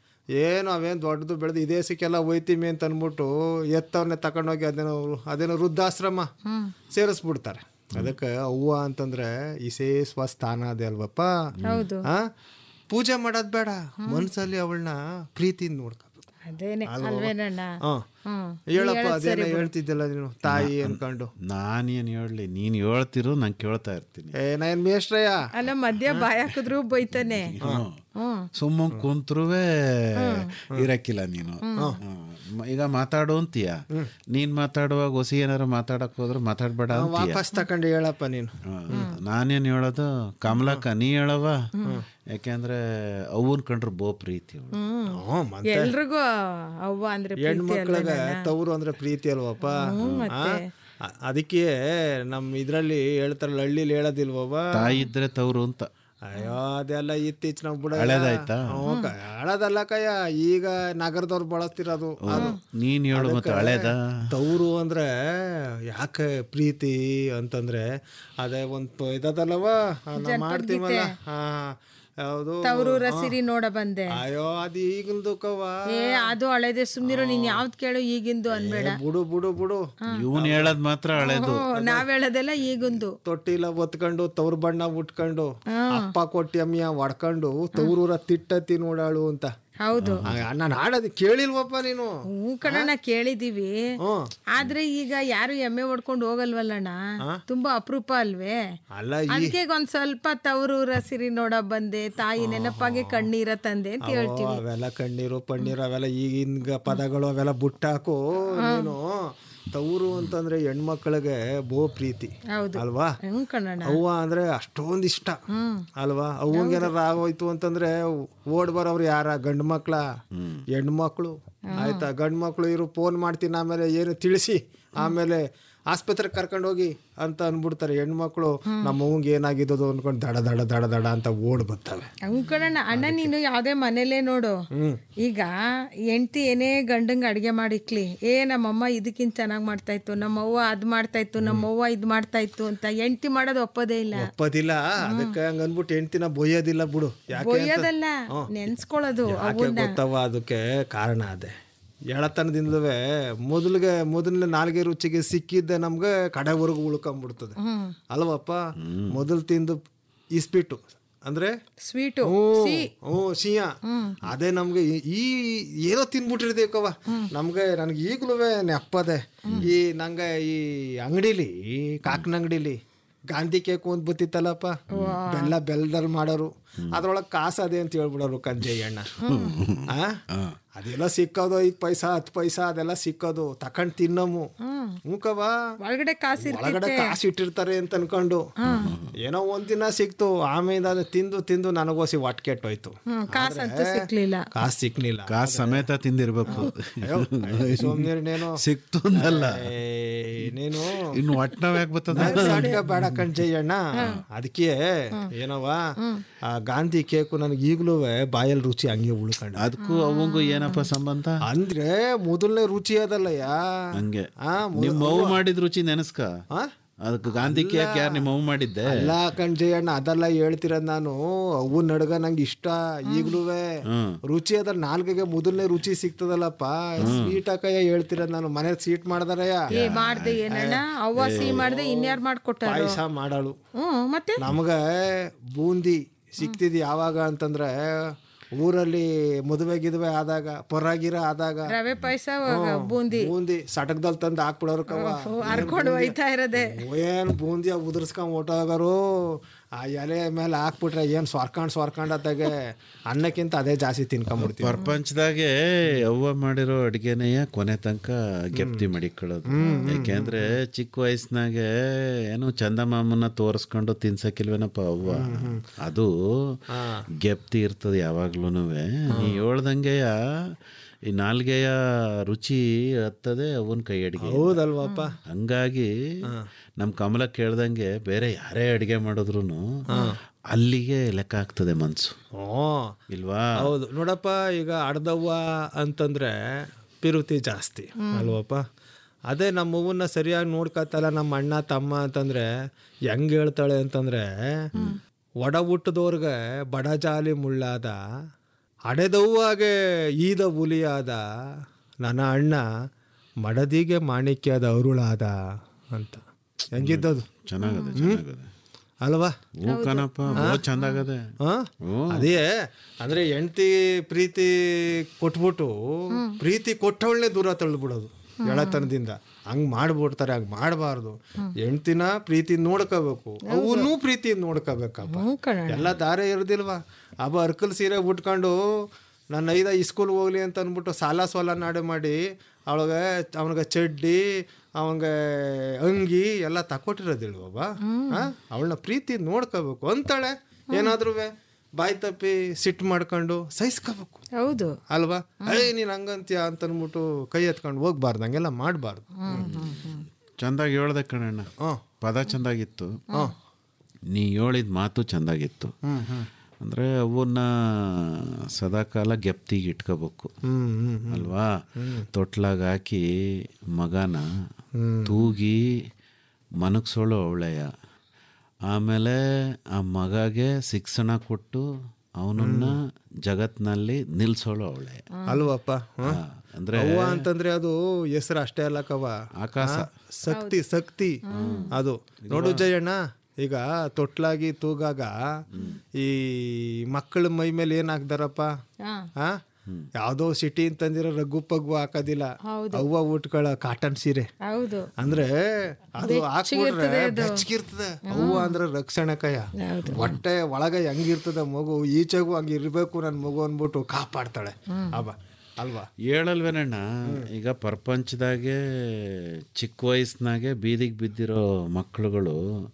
ಏನು ಅವೇನು ದೊಡ್ಡದು ಬೆಳೆದು ಇದೇಸಕ್ಕೆಲ್ಲ ಒಯ್ತೀವಿ ಅಂತ ಅಂದ್ಬಿಟ್ಟು ಎತ್ತವ್ರನ್ನೇ ತಗೊಂಡೋಗಿ ಅದೇನೋ ಅದೇನೋ ವೃದ್ಧಾಶ್ರಮ ಸೇರಿಸ್ಬಿಡ್ತಾರೆ ಅದಕ್ಕೆ ಅವ್ವ ಅಂತಂದ್ರೆ ವಿಶೇಷವಾದ ಸ್ಥಾನ ಅದೇ ಅಲ್ವಪ್ಪ ಹೌದು ಆ ಪೂಜೆ ಮಾಡೋದು ಬೇಡ ಮನ್ಸಲ್ಲಿ ಅವಳನ್ನ ಪ್ರೀತಿಯಿಂದ ನೋಡ್ಕೋಬೇಕು ಅದೇನೆ ಅಲ್ವೇನಣ್ಣ ಹಾ ಹ್ಮ್ ಹೇಳಪ್ಪ ಅದೇನೋ ಹೇಳ್ತಿದ್ದಲ್ಲ ನೀನು ತಾಯಿ ಅನ್ಕೊಂಡು ನಾನೇನ್ ಹೇಳ್ಲಿ ನೀನ್ ಹೇಳ್ತಿರು ನಾನ್ ಕೇಳ್ತಾ ಇರ್ತೀನಿ ಏ ನಾನ್ ಮೇಷ್ಟ್ರಯ್ಯ ಅಲ್ಲ ಮಧ್ಯ ಬಾಯ್ ಹಾಕಿದ್ರು ಬೈತಾನೆ ಹ್ಮ್ ಸುಮ್ಮ ಕುಂತ್ರುವೆ ಇರಕ್ಕಿಲ್ಲ ನೀನು ಹ್ಮ್. ಈಗ ಮಾತಾಡು ಅಂತೀಯ ನೀನ್ ಮಾತಾಡುವಾಗ ಹೊಸಿ ಏನಾರ ಮಾತಾಡಕ್ ಹೋದ್ರೆ ಮಾತಾಡ್ಬೇಡ ಅಂತೀಯ ವಾಪಸ್ ತಕೊಂಡು ಹೇಳಪ್ಪ ನೀನು ಹ್ಮ್. ನಾನೇನ್ ಹೇಳೋದು ಕಮಲಕ್ಕ ನೀ ಹೇಳವ ಯಾಕೆಂದ್ರೆ ಅವನ್ ಕಂಡ್ರೆ ಬೋ ಪ್ರೀತಿ ಅವ್ಳು. ಹ್ಞೂ ಮತ್ತೆ ಎಲ್ರಿಗೂ ಅವ್ವ ಅಂದ್ರೆ ಪ್ರೀತಿ ಹೆಣ್ಮಕ್ಳಿಗೆ ತವರು ಅಂದ್ರೆ ಪ್ರೀತಿ ಅಲ್ವಪ್ಪ ಆ? ಅ- ಅದಕ್ಕೆ ನಮ್ಮ ಇದ್ರಲ್ಲಿ ಹೇಳ್ತಾರಲ್ಲ ಹಳ್ಳಿಲಿ ಹೇಳೋದಿಲ್ವವ ತಾಯಿ ಇದ್ರೆ ತವ್ರು ಅಂತ ಅಯ್ಯೋ ಅದೆಲ್ಲ ಇತ್ತೀಚ್ ನಾವು ಬಿಡ ಹಳೇದಾಯ್ತಾ? ಹಳದಲ್ಲ ಕಯ್ಯ ಈಗ ನಗರದವ್ರು ಬಳಸ್ತಿರೋದು ಅದು ನೀನ್ ಹೇಳು ಮತ್ತೆ ಹಳೇದ ತವರು ಅಂದ್ರೆ ಯಾಕೆ ಪ್ರೀತಿ ಅಂತಂದ್ರೆ ಅದೇ ಒಂದು ಇದದಲ್ಲವ ನಾವು ಮಾಡ್ತೀವಲ್ಲ ಹಾ ಯಾವುದು ತವರೂರ ಸಿರಿ ನೋಡ ಬಂದೆ ಅಯ್ಯೋ ಅದು ಈಗಿಂದು ಕವ ಏ ಅದು ಹಳೆದೆ ಸುಮ್ನಿರು ನೀನ್ ಯಾವ್ದ್ ಕೇಳು ಈಗಿಂದು ಅನ್ಬೇಡ ಬುಡು ಬುಡು ಬುಡು ಇವನ್ ಹೇಳದ್ ಮಾತ್ರ ಹಳೇದು ಹ್ಮ್, ನಾವ್ ಹೇಳೋದೆಲ್ಲ ಈಗಿಂದು ತೊಟ್ಟಿಲ ಒತ್ಕೊಂಡು ತವ್ರ ಬಣ್ಣ ಉಟ್ಕೊಂಡು ಅಪ್ಪ ಕೊಟ್ಟಿ ಅಮ್ಮಿಯ ಹೊಡ್ಕೊಂಡು ತವ್ರೂರ ತಿಟ್ಟತಿ ನೋಡಾಳು ಅಂತ ಹೌದು ನಾನು ಆಡೋದು ಕೇಳಿಲ್ವಪ್ಪ ನೀನು ಹ್ಞೂ ಕಣಣ್ಣ ಕೇಳಿದೀವಿ ಹ್ಮ್ ಆದ್ರೆ ಈಗ ಯಾರು ಎಮ್ಮೆ ಹೊಡ್ಕೊಂಡು ಹೋಗಲ್ವಲ್ಲಣ್ಣ ತುಂಬಾ ಅಪರೂಪ ಅಲ್ವೇ ಅಲ್ಲ ಈ ಅದಕ್ಕೆ ಒಂದ್ ಸ್ವಲ್ಪ ತವರೂರ ಸಿರಿ ನೋಡ ಬಂದೆ ತಾಯಿ ನೆನಪಾಗೆ ಕಣ್ಣೀರ ತಂದೆ ಅಂತ ಹೇಳ್ತೀವಿ ಅವೆಲ್ಲ ಕಣ್ಣೀರು ಪಣ್ಣೀರು ಅವೆಲ್ಲ ಈಗಿನ ಪದಗಳು ಅವೆಲ್ಲ ಬುಟ್ಟಾಕು ನೀನು ತವರು ಅಂತಂದ್ರೆ ಹೆಣ್ಮಕ್ಳಿಗೆ ಬೋ ಪ್ರೀತಿ ಹೌದು ಅಲ್ವಾ ಹ್ಞೂ ಕಣಣ್ಣ ಅವ್ವ ಅಂದ್ರೆ ಅಷ್ಟೊಂದು ಇಷ್ಟ ಅಲ್ವಾ ಅವಂಗೆ ಏನಾರ ಆಗೋಯ್ತು ಅಂತಂದ್ರೆ ಓಡ್ ಬರೋರು ಯಾರ ಗಂಡು ಮಕ್ಳ ಹೆಣ್ಮಕ್ಳು ಆಯ್ತಾ ಗಂಡು ಮಕ್ಳು ಇರು ಫೋನ್ ಮಾಡ್ತೀನಿ ಆಮೇಲೆ ಏನು ತಿಳಿಸಿ ಆಮೇಲೆ ಆಸ್ಪತ್ರೆಗೆ ಕರ್ಕೊಂಡು ಹೋಗಿ ಅಂತ ಅಂದ್ಬಿಡ್ತಾರೆ ಹೆಣ್ಮಕ್ಳು ನಮ್ಮ ಅವ್ವಂಗೆ ಏನಾಗಿದ್ದದು ಅನ್ಕೊಂಡು ದಡ ದಡ ದಡ ದಡ ಅಂತ ಓಡ್ ಬರ್ತವೆ ಹಂಗ್ ಕಣಣ್ಣ ಅಣ್ಣ ನೀನು ಯಾವ್ದೇ ಮನೇಲೇ ನೋಡು ಈಗ ಹೆಂಡ್ತಿ ಏನೇ ಗಂಡಂಗೆ ಅಡ್ಗೆ ಮಾಡಿಕ್ಲಿ ಏ ನಮ್ಮಮ್ಮ ಇದಕ್ಕಿಂತ ಚೆನ್ನಾಗಿ ಮಾಡ್ತಾ ಇತ್ತು ನಮ್ಮವ್ವ ಅದ್ ಮಾಡ್ತಾ ಇತ್ತು ನಮ್ಮವ್ವ ಇದ್ ಮಾಡ್ತಾ ಇತ್ತು ಅಂತ ಹೆಂಡ್ತಿ ಮಾಡೋದು ಒಪ್ಪೋದೇ ಇಲ್ಲ ಒಪ್ಪದಿಲ್ಲ ಅದಕ್ಕೆ ಹಂಗ ಅಂದ್ಬಿಟ್ಟು ಹೆಂಡ್ತಿನ ಬೊಯ್ಯೋದಿಲ್ಲ ಬಿಡು ಯಾಕೆ ಅಂತ ಬೊಯ್ಯೋದಲ್ಲ ನೆನ್ಸ್ಕೊಳ್ಳೋದು ಯಾಕೆ ಗೊತ್ತವ ಅದಕ್ಕೆ ಕಾರಣ ಅದೇ ಎಳತನದಿಂದವೇ ಮೊದಲಿಗೆ ಮೊದಲನೇ ನಾಲ್ಗೆ ರುಚಿಗೆ ಸಿಕ್ಕಿದ್ದೆ ನಮ್ಗೆ ಕಡೆವರೆಗೂ ಉಳ್ಕೊಂಬಿಡ್ತದೆ ಅಲ್ವಪ್ಪ ಮೊದಲು ತಿಂದು ಇಸ್ಬಿಟ್ಟು ಅಂದ್ರೆ ಸ್ವೀಟು ಹ್ಞೂ ಸಿಹಿಯ ಅದೇ ನಮ್ಗೆ ಈ- ಈ ಏನೋ ತಿನ್ಬಿಟ್ಟಿರ್ದೇಕವ ನಮ್ಗೆ ನನಗೆ ಈಗಲೂ ನೆಪ್ಪದೆ ಈ ನಂಗೆ ಈ ಅಂಗಡಿಲಿ ಕಾಕನ ಅಂಗಡಿಲಿ ಗಾಂಧಿ ಕೇಕ್ ಒಂದ್ ಬತ್ತಿತ್ತಲ್ಲಪ್ಪ ಬೆಲ್ಲ ಬೆಲ್ಲದಲ್ಲಿ ಮಾಡೋರು ಅದ್ರೊಳಗೆ ಕಾಸು ಅದೇ ಅಂತ ಹೇಳ್ಬಿಡೋರು ಕಂಜಯ್ಯಣ್ಣ ಆ ಅದೆಲ್ಲ ಸಿಕ್ಕೋದು ಐದು ಪೈಸಾ ಹತ್ತು ಪೈಸಾ ಅದೆಲ್ಲ ಸಿಕ್ಕೋದು ತಕೊಂಡ್ ತಿನ್ನಮು ಮೂಕವ ಒಳಗಡೆ ಕಾಸು ಒಳಗಡೆ ಕಾಸು ಇಟ್ಟಿರ್ತಾರೆ ಅಂತ ಅನ್ಕೊಂಡು ಏನೋ ಒಂದಿನ ಸಿಕ್ತು ಆಮೇಲೆ ಅದು ತಿಂದು ತಿಂದು ನನಗೋಸಿ ಹೊಟ್ಟೆ ಕೆಟ್ಟೋಯ್ತು ಹ್ಮ್ ಕಾಸಂತೂ ಸಿಕ್ಲಿಲ್ಲ ಕಾಸು ಸಿಕ್ನಿಲ್ಲ ಕಾಸು ಸಮೇತ ತಿಂದಿರ್ಬೇಕು ಸೋಮ್ನೇನು ಸಿಕ್ತು ಅಂದಲ್ಲ ನೀನು ಇನ್ನು ಒಟ್ಟ ಯಾಕೆ ಬರ್ತದ ನಾಟಕ ಬೇಡ ಕಣ್ ಜಯಣ್ಣ ಅದಕ್ಕೆ ಏನವ ಆ ಗಾಂಧಿ ಕೇಕು ನನಗೆ ಈಗಲೂ ಬಾಯಲ್ಲಿ ರುಚಿ ಹಂಗೆ ಉಳ್ಕೊಂಡ ಅದಕ್ಕೂ ಅವಂಗೂ ಏನಪ್ಪ ಸಂಬಂಧ ಅಂದ್ರೆ ಮೊದಲನೇ ರುಚಿ ಅದಲ್ಲಯ್ಯ ಹಂಗೆ ಆ, ಮೊ- ನಿಮ್ಮ ಮಗು ಮಾಡಿದ ರುಚಿ ನೆನಸ್ಕ ಆ? ಅದಕ್ಕೆ ಗಾಂಧಿ ಕೇಕ್ ಯಾರು ನಿಮ್ಮ ಮಗು ಮಾಡಿದ್ದೆ ಅಲ್ಲ ಕಣ್ ಜಯಣ್ಣ ಅದೆಲ್ಲ ಹೇಳ್ತಿರೋದ್ ನಾನು ಅವು ನಡ್ಗ ನಂಗೆ ಇಷ್ಟ ಈಗ್ಲೂ ರುಚಿ ಅದ್ರ ನಾಲ್ಕಿಗೆ ಮೊದಲನೇ ರುಚಿ ಸಿಗ್ತದಲ್ಲಪ್ಪ ಸ್ವೀಟ್ ಹಾಕಯ್ಯ ಹೇಳ್ತಿರೋದ್ ನಾನು ಮನೆ ಸ್ವೀಟ್ ಮಾಡ್ದಾರಯ್ಯ ಏ ಮಾಡ್ದೆ ಏನಣ್ಣ ಅವ್ವ ಸಿಹಿ ಮಾಡ್ದೆ ಇನ್ಯಾರು ಮಾಡ್ಕೊಟ್ಟಾರ ಪಾಯಸ ಮಾಡಾಳು ಹ್ಮ್ ಮತ್ತೆ ನಮ್ಗೆ ಬೂಂದಿ ಸಿಕ್ತಿದ್ ಯಾವಾಗ ಅಂತಂದ್ರೆ ಊರಲ್ಲಿ ಮದುವೆ ಗಿದುವೆ ಆದಾಗ ಪೊರಾಗಿರ ಆದಾಗ ರವೆ ಪಾಯಸ ಬೂಂದಿ ಬೂಂದಿ ಸಟಕ್ದಲ್ಲಿ ತಂದು ಹಾಕ್ಬಿಡೋರು ಕವ ಹರ್ಕೊಂಡು ಒಯ್ತಾ ಇರೋದೆ ಏನು ಬೂಂದಿ ಉದುರ್ಸ್ಕೊಂಡ್ ಹೊಟ್ಟೋಗರು ಆ ಎಲೆ ಮೇಲೆ ಹಾಕ್ಬಿಟ್ರೆ ಏನು ಸ್ವರ್ಕಂಡ್ ಸ್ವರ್ಕಂಡ್ ಅತ್ತಾಗೆ ಅನ್ನಕ್ಕಿಂತ ಅದೇ ಜಾಸ್ತಿ ತಿನ್ಕೊಂಬಿಡ್ತೀವಿ ಪ್ರಪಂಚದಾಗೆ ಅವ್ವ ಮಾಡಿರೋ ಅಡುಗೆನೆಯ ಕೊನೆ ತನಕ ಗೆಪ್ತಿ ಮಡಿಕೊಳ್ಳೋದು ಯಾಕೆಂದ್ರೆ ಚಿಕ್ಕ ವಯಸ್ಸಿನಾಗೆ ಏನು ಚಂದಮಾಮನ ತೋರಿಸ್ಕೊಂಡು ತಿನ್ಸಕ್ಕಿಲ್ವೇನಪ್ಪ ಅವ್ವ ಅದು ಗೆಪ್ತಿ ಇರ್ತದೆ ಯಾವಾಗ್ಲೂ ನೀ ಹೇಳ್ದಂಗೆಯ ಈ ನಾಲ್ಗೆಯ ರುಚಿ ಹತ್ತದೆ ಅವನ ಕೈ ಅಡಿಗೆ ಹೌದಲ್ವಪ್ಪ ಹಂಗಾಗಿ ನಮ್ಮ ಕಮಲ ಕೇಳ್ದಂಗೆ ಬೇರೆ ಯಾರೇ ಅಡಿಗೆ ಮಾಡಿದ್ರು ಅಲ್ಲಿಗೆ ಲೆಕ್ಕ ಆಗ್ತದೆ ಮನ್ಸು ಹ್ಞೂ ಇಲ್ವಾ ಹೌದು ನೋಡಪ್ಪ ಈಗ ಅಡ್ದವ್ವ ಅಂತಂದ್ರೆ ಪಿರುತಿ ಜಾಸ್ತಿ ಅಲ್ವಪ್ಪ ಅದೇ ನಮ್ಮ ಅವ್ವನ್ನ ಸರಿಯಾಗಿ ನೋಡ್ಕತ್ತಲ್ಲ ನಮ್ಮ ಅಣ್ಣ ತಮ್ಮ ಅಂತಂದ್ರೆ ಹೆಂಗ್ ಹೇಳ್ತಾಳೆ ಅಂತಂದ್ರೆ ಒಡ ಹುಟ್ಟದವ್ರಿಗೆ ಬಡ ಜಾಲಿ ಮುಳ್ಳಾದ ಅಡೆದವ್ವಾಗೆ ಈದ ಹುಲಿಯಾದ ನನ್ನ ಅಣ್ಣ ಮಡದಿಗೆ ಮಾಣಿಕ್ಯದ ಅರುಳಾದ ಅಂತ ಹೆಂಗಿದ್ದದು ಚೆನ್ನಾಗದೆ ಚೆನ್ನಾಗದೆ ಅಲ್ವಾ ಹ್ಞೂ ಕಣಪ್ಪ ಬಹು ಚಂದಾಗದೆ ಆ? ಅದೇ ಅಂದ್ರೆ ಹೆಂಡತಿ ಪ್ರೀತಿ ಕೊಟ್ಬಿಟ್ಟು ಪ್ರೀತಿ ಕೊಟ್ಟವಳನ್ನೇ ದೂರ ತಳ್ಳಿಬಿಡೋದು ಎಳತನದಿಂದ ಹಂಗ್ ಮಾಡ್ಬಿಡ್ತಾರೆ ಹಂಗ್ ಮಾಡಬಾರ್ದು ಹೆಂಡ್ತಿನ ಪ್ರೀತಿ ನೋಡ್ಕೋಬೇಕು ಅವನ್ನೂ ಪ್ರೀತಿ ನೋಡ್ಕೋಬೇಕಪ್ಪ ಎಲ್ಲ ದಾರೆ ಇರೋದಿಲ್ವಾ ಅಬ್ಬ ಅರ್ಕಲ್ ಸೀರೆ ಉಟ್ಕೊಂಡು ನನ್ನ ಐದ ಸ್ಕೂಲ್ ಹೋಗ್ಲಿ ಅಂತ ಅಂದ್ಬಿಟ್ಟು ಸಾಲ ಸೋಲ ನಾಡು ಮಾಡಿ ಅವಳಿಗೆ ಅವನಿಗೆ ಚಡ್ಡಿ ಅವಂಗೆ ಅಂಗಿ ಎಲ್ಲ ತಕೊಟ್ಟಿರೋದಿಲ್ವಬ್ಬ ಅವಳನ್ನ ಪ್ರೀತಿ ನೋಡ್ಕೋಬೇಕು ಅಂತಾಳೆ ಏನಾದ್ರೂ ಬಾಯಿ ತಪ್ಪಿ ಸಿಟ್ಟು ಮಾಡ್ಕೊಂಡು ಸಹಿಸ್ಕೋಬೇಕು ಹೌದು ಅಲ್ವಾ ಅಯ್ಯ ನೀನ್ ಹಂಗಂತ್ಯ ಅಂತ ಅಂದ್ಬಿಟ್ಟು ಕೈ ಎತ್ಕೊಂಡು ಹೋಗ್ಬಾರ್ದು ಹಂಗೆಲ್ಲ ಮಾಡಬಾರ್ದು ಚಂದಾಗಿ ಹೇಳ್ದೆ ಕಣಣ್ಣ ಪದ ಚಂದಾಗಿತ್ತು ನೀ ಹೇಳಿದ ಮಾತು ಚಂದಾಗಿತ್ತು ಅಂದ್ರೆ ಅವನ್ನ ಸದಾಕಾಲ ಗೆಪ್ತಿಗೆ ಇಟ್ಕೋಬೇಕು ಅಲ್ವಾ ತೊಟ್ಲಾಗ ಹಾಕಿ ಮಗನ ತೂಗಿ ಮನಗ್ಸೋಳು ಅವಳೆಯ ಆಮೇಲೆ ಆ ಮಗಗೆ ಶಿಕ್ಷಣ ಕೊಟ್ಟು ಅವನನ್ನ ಜಗತ್ನಲ್ಲಿ ನಿಲ್ಸೋಳು ಅವಳೆ ಅಲ್ವಪ್ಪ ಹ? ಅಂದ್ರೆ ಅವ್ವ ಅಂತಂದ್ರೆ ಅದು ಹೆಸರು ಅಷ್ಟೇ ಅಲ್ಲ ಕವ ಆಕಾಶ. ಆ, ಶಕ್ತಿ ಶಕ್ತಿ ಅದು ನೋಡು ಜಯಣ್ಣ ಈಗ ತೊಟ್ಲಾಗಿ ತೂಗಾಗ ಈ ಮಕ್ಕಳ ಮೈ ಮೇಲೆ ಏನ್ ಹಾಕ್ದಾರಪ್ಪ ಆ ಯಾವ್ದೋ ಸಿಟಿ ಅಂತಂದಿರೋ ರಘು ಪಗ್ಗು ಹಾಕೋದಿಲ್ಲ ಅವ್ವ ಉಟ್ಕೊಳ ಕಾಟನ್ ಸೀರೆ ಹೌದು ಅಂದ್ರೆ ಅದು ಹಾಕ್ಬಿಟ್ರೆ ಬೆಚ್ಚಗಿರ್ತದೆ ಅವ್ವ ಅಂದ್ರೆ ರಕ್ಷಣೆ ಕಯ ಹೊಟ್ಟೆ ಒಳಗೆ ಹೆಂಗಿರ್ತದೆ ಮಗು ಈಚೆಗೂ ಹಂಗ ಇರ್ಬೇಕು ನನ್ ಮಗು ಅನ್ಬಿಟ್ಟು ಕಾಪಾಡ್ತಾಳೆ ಅಬ್ಬ ಅಲ್ವಾ ಹೇಳಲ್ವೇನಣ್ಣ ಈಗ ಪ್ರಪಂಚದಾಗೆ ಚಿಕ್ಕ ವಯಸ್ಸಿನಾಗೆ ಬೀದಿಗೆ ಬಿದ್ದಿರೋ ಮಕ್ಕಳುಗಳು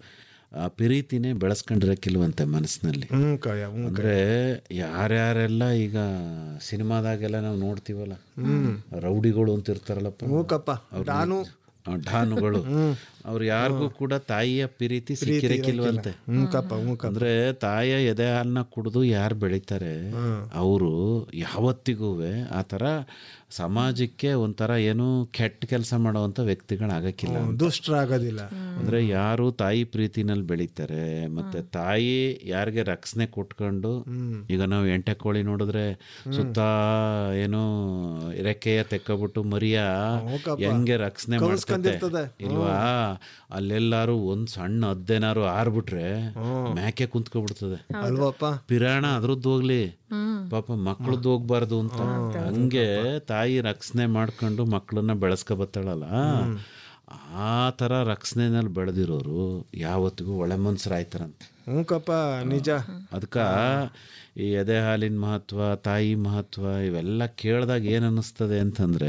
ಆ ಪ್ರೀತಿನೇ ಬೆಳೆಸ್ಕೊಂಡಿರಕ್ಕಿಲ್ವಂತೆ ಮನಸ್ಸಿನಲ್ಲಿ ಹ್ಮ್ ಕಯ ಹ್ಮ್ ಅಂದ್ರೆ ಯಾರ್ಯಾರೆಲ್ಲ ಈಗ ಸಿನಿಮಾದಾಗೆಲ್ಲ ನಾವು ನೋಡ್ತೀವಲ್ಲ ರೌಡಿಗಳು ಅಂತ ಇರ್ತಾರಲ್ಲಪ್ಪ ಮೂಕಪ್ಪ ನಾನು ಆ ಢಾನುಗಳು ಅವ್ರು ಯಾರಿಗೂ ಕೂಡ ತಾಯಿಯ ಪ್ರೀತಿ ಸಿಕ್ಕಿರಕ್ಕಿಲ್ವಂತೆ ಮೂಕಪ್ಪ ಮೂಕ ಅಂದ್ರೆ ತಾಯಿಯ ಎದೆ ಹಾಲನ್ನ ಕುಡಿದು ಯಾರು ಬೆಳಿತಾರೆ ಅವರು ಯಾವತ್ತಿಗೂ ಆ ಥರ ಸಮಾಜಕ್ಕೆ ಒಂಥರ ಏನು ಕೆಟ್ಟ ಕೆಲಸ ಮಾಡುವಂಥ ವ್ಯಕ್ತಿಗಳಾಗಕ್ಕಿಲ್ಲ ದುಷ್ಟರಾಗೋದಿಲ್ಲ ಅಂದ್ರೆ ಯಾರು ತಾಯಿ ಪ್ರೀತಿನಲ್ಲಿ ಬೆಳೀತಾರೆ ಮತ್ತೆ ತಾಯಿ ಯಾರಿಗೆ ರಕ್ಷಣೆ ಕೊಟ್ಕೊಂಡು ಈಗ ನಾವು ಎಂಟೆ ಕೋಳಿ ನೋಡಿದ್ರೆ ಸುತ್ತ ಏನು ರೆಕ್ಕೆಯ ತೆಕ್ಕಬಿಟ್ಟು ಮರಿಯ ಹೆಂಗೆ ರಕ್ಷಣೆ ಮಾಡ್ಕತ್ತೆ ಇಲ್ವಾ ಅಲ್ಲೆಲ್ಲಾರು ಒಂದ್ ಸಣ್ಣ ಹದ್ದೇನಾರು ಆರ್ಬಿಟ್ರೆ ಮ್ಯಾಕೆ ಕುಂತ್ಕೊಬಿಡ್ತದೆ ಅಲ್ವಪ್ಪ ಪಿರಾಣ ಅದ್ರದ್ದು ಹೋಗ್ಲಿ ಪಾಪ ಮಕ್ಳದ್ದು ಹೋಗ್ಬಾರ್ದು ಅಂತ ಹಂಗೆ ತಾಯಿ ರಕ್ಷಣೆ ಮಾಡ್ಕೊಂಡು ಮಕ್ಕಳನ್ನ ಬೆಳೆಸ್ಕೊ ಬತ್ತಾಳಲ್ಲ ಆ ಥರ ರಕ್ಷಣೆನಲ್ಲಿ ಬೆಳೆದಿರೋರು ಯಾವತ್ತಿಗೂ ಒಳ್ಳೆ ಮನ್ಸರಾಯ್ತಾರಂತೆ ಹ್ಞೂ ಕಪ್ಪ ನಿಜ ಅದಕ್ಕೆ ಈ ಎದೆ ಹಾಲಿನ ಮಹತ್ವ ತಾಯಿ ಮಹತ್ವ ಇವೆಲ್ಲ ಕೇಳಿದಾಗ ಏನು ಅನ್ನಿಸ್ತದೆ ಅಂತಂದರೆ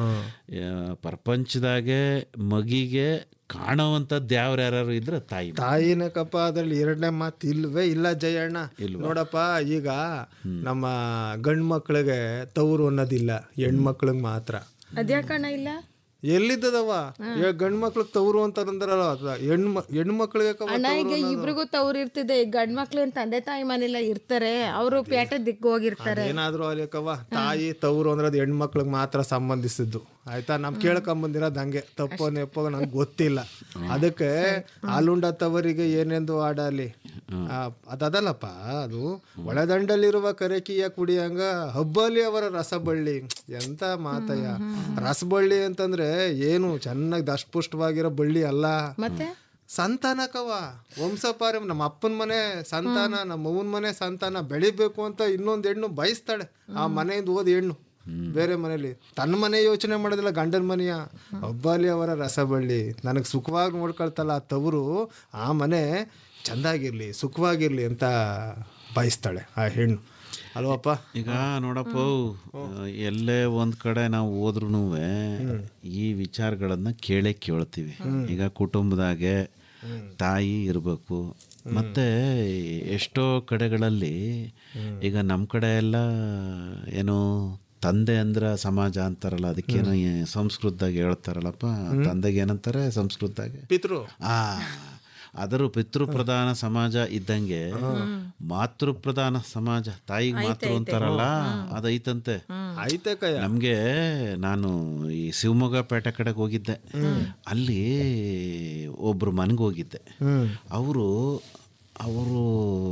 ಪ್ರಪಂಚದಾಗೆ ಮಗಿಗೆ ಕಾಣುವಂಥದ್ದು ಯಾವ್ರು ಯಾರು ಇದ್ರೆ ತಾಯಿ ತಾಯಿನ ಕಪ್ಪ ಅದ್ರಲ್ಲಿ ಎರಡನೇ ಮಾತು ಇಲ್ವೇ ಇಲ್ಲ ಜಯಣ್ಣ ನೋಡಪ್ಪ ಈಗ ನಮ್ಮ ಗಂಡು ಮಕ್ಳಿಗೆ ತವರು ಅನ್ನೋದಿಲ್ಲ ಹೆಣ್ಮಕ್ಳಿಗೆ ಮಾತ್ರ ಅದ್ಯಾಕಣ್ಣ ಇಲ್ಲ ಎಲ್ಲಿದ್ದದವ ಗಂಡು ಮಕ್ಳಿಗೆ ತವರು ಅಂತಾರಂದ್ರಲ್ಲ ಅದ ಹೆಣ್ಣು ಹೆಣ್ಮಕ್ಳಿಗೆ ಕವ್ವ ಅಣ್ಣ ಈಗ ಇಬ್ರಿಗೂ ತವ್ರು ಇರ್ತಿದೆ ಗಂಡ್ ಮಕ್ಳು ಏನ್ ತಂದೆ ತಾಯಿ ಮನೆಲ್ಲ ಇರ್ತಾರೆ ಅವರು ಪೇಟೆ ದಿಕ್ಕು ಹೋಗಿರ್ತಾರೆ ಏನಾದ್ರೂ ಅಲ್ಲಿ ಕವ್ವ ತಾಯಿ ತವರು ಅಂದ್ರೆ ಅದು ಹೆಣ್ಮಕ್ಳಿಗೆ ಮಾತ್ರ ಸಂಬಂಧಿಸಿದ್ದು ಆಯ್ತಾ ನಮ್ ಕೇಳ್ಕೊಂಬಂದಿರೋದು ಹಂಗೆ ತಪ್ಪೋ ನೆಪ್ಪೋ ನಂಗೆ ಗೊತ್ತಿಲ್ಲ ಅದಕ್ಕೆ ಹಾಲುಂಡ ತವರಿಗೆ ಏನೆಂದು ಆಡಲಿ ಆ, ಅದದಲ್ಲಪ್ಪ ಅದು ಒಳದಂಡಲ್ಲಿರುವ ಕರೆಕಿಯ ಕುಡಿಯಂಗ ಹಬ್ಬಲಿ ಅವರ ರಸಬಳ್ಳಿ ಎಂತ ಮಾತಯ್ಯ ರಸಬಳ್ಳಿ ಅಂತಂದ್ರೆ ಏನು ಚೆನ್ನಾಗಿ ದಷ್ಟಪುಷ್ಟವಾಗಿರೋ ಬಳ್ಳಿ ಅಲ್ಲ ಮತ್ತೆ ಸಂತಾನಕವ ವಂಶಪಾರ್ಯ ನಮ್ಮ ಅಪ್ಪನ ಮನೆ ಸಂತಾನ ನಮ್ಮ ಅವ್ವನ ಮನೆ ಸಂತಾನ ಬೆಳಿಬೇಕು ಅಂತ ಇನ್ನೊಂದು ಹೆಣ್ಣು ಬಯಸ್ತಾಳೆ ಆ ಮನೆಯಿಂದ ಓದ್ ಹೆಣ್ಣು ಬೇರೆ ಮನೇಲಿ ತನ್ನ ಮನೆ ಯೋಚನೆ ಮಾಡೋದಿಲ್ಲ ಗಂಡನ ಮನೆಯ ಒಬ್ಬಲಿ ಅವರ ರಸಬಳ್ಳಿ ನನಗೆ ಸುಖವಾಗಿ ನೋಡ್ಕೊಳ್ತಲ್ಲ ಆ ತವರು ಆ ಮನೆ ಚೆಂದಾಗಿರ್ಲಿ ಸುಖವಾಗಿರ್ಲಿ ಅಂತ ಬಯಸ್ತಾಳೆ ಆ ಹೆಣ್ಣು ಅಲ್ವಪ್ಪ ಈಗ ನೋಡಪ್ಪ ಎಲ್ಲೇ ಒಂದು ಕಡೆ ನಾವು ಹೋದ್ರೂ ಈ ವಿಚಾರಗಳನ್ನ ಕೇಳೇ ಕೇಳ್ತೀವಿ ಈಗ ಕುಟುಂಬದಾಗೆ ತಾಯಿ ಇರಬೇಕು ಮತ್ತೆ ಎಷ್ಟೋ ಕಡೆಗಳಲ್ಲಿ ಈಗ ನಮ್ಮ ಕಡೆ ಎಲ್ಲ ಏನು ತಂದೆ ಅಂದ್ರ ಸಮಾಜ ಅಂತಾರಲ್ಲ ಅದಕ್ಕೇನೋ ಈ ಸಂಸ್ಕೃತದಾಗ ಹೇಳ್ತಾರಲ್ಲಪ್ಪ ತಂದೆಗೆ ಏನಂತಾರೆ ಸಂಸ್ಕೃತದಾಗೆ ಪಿತೃ ಆ ಅದರ ಪಿತೃಪ್ರಧಾನ ಸಮಾಜ ಇದ್ದಂಗೆ ಮಾತೃಪ್ರಧಾನ ಸಮಾಜ ತಾಯಿಗೆ ಮಾತೃ ಅಂತಾರಲ್ಲ ಅದೈತಂತೆ ಐತೆ ಕಯ ನಮಗೆ ನಾನು ಈ ಶಿವಮೊಗ್ಗ ಪೇಟೆ ಕಡೆಗೆ ಹೋಗಿದ್ದೆ ಅಲ್ಲಿ ಒಬ್ರು ಮನೆಗೆ ಹೋಗಿದ್ದೆ ಅವರು ಅವರು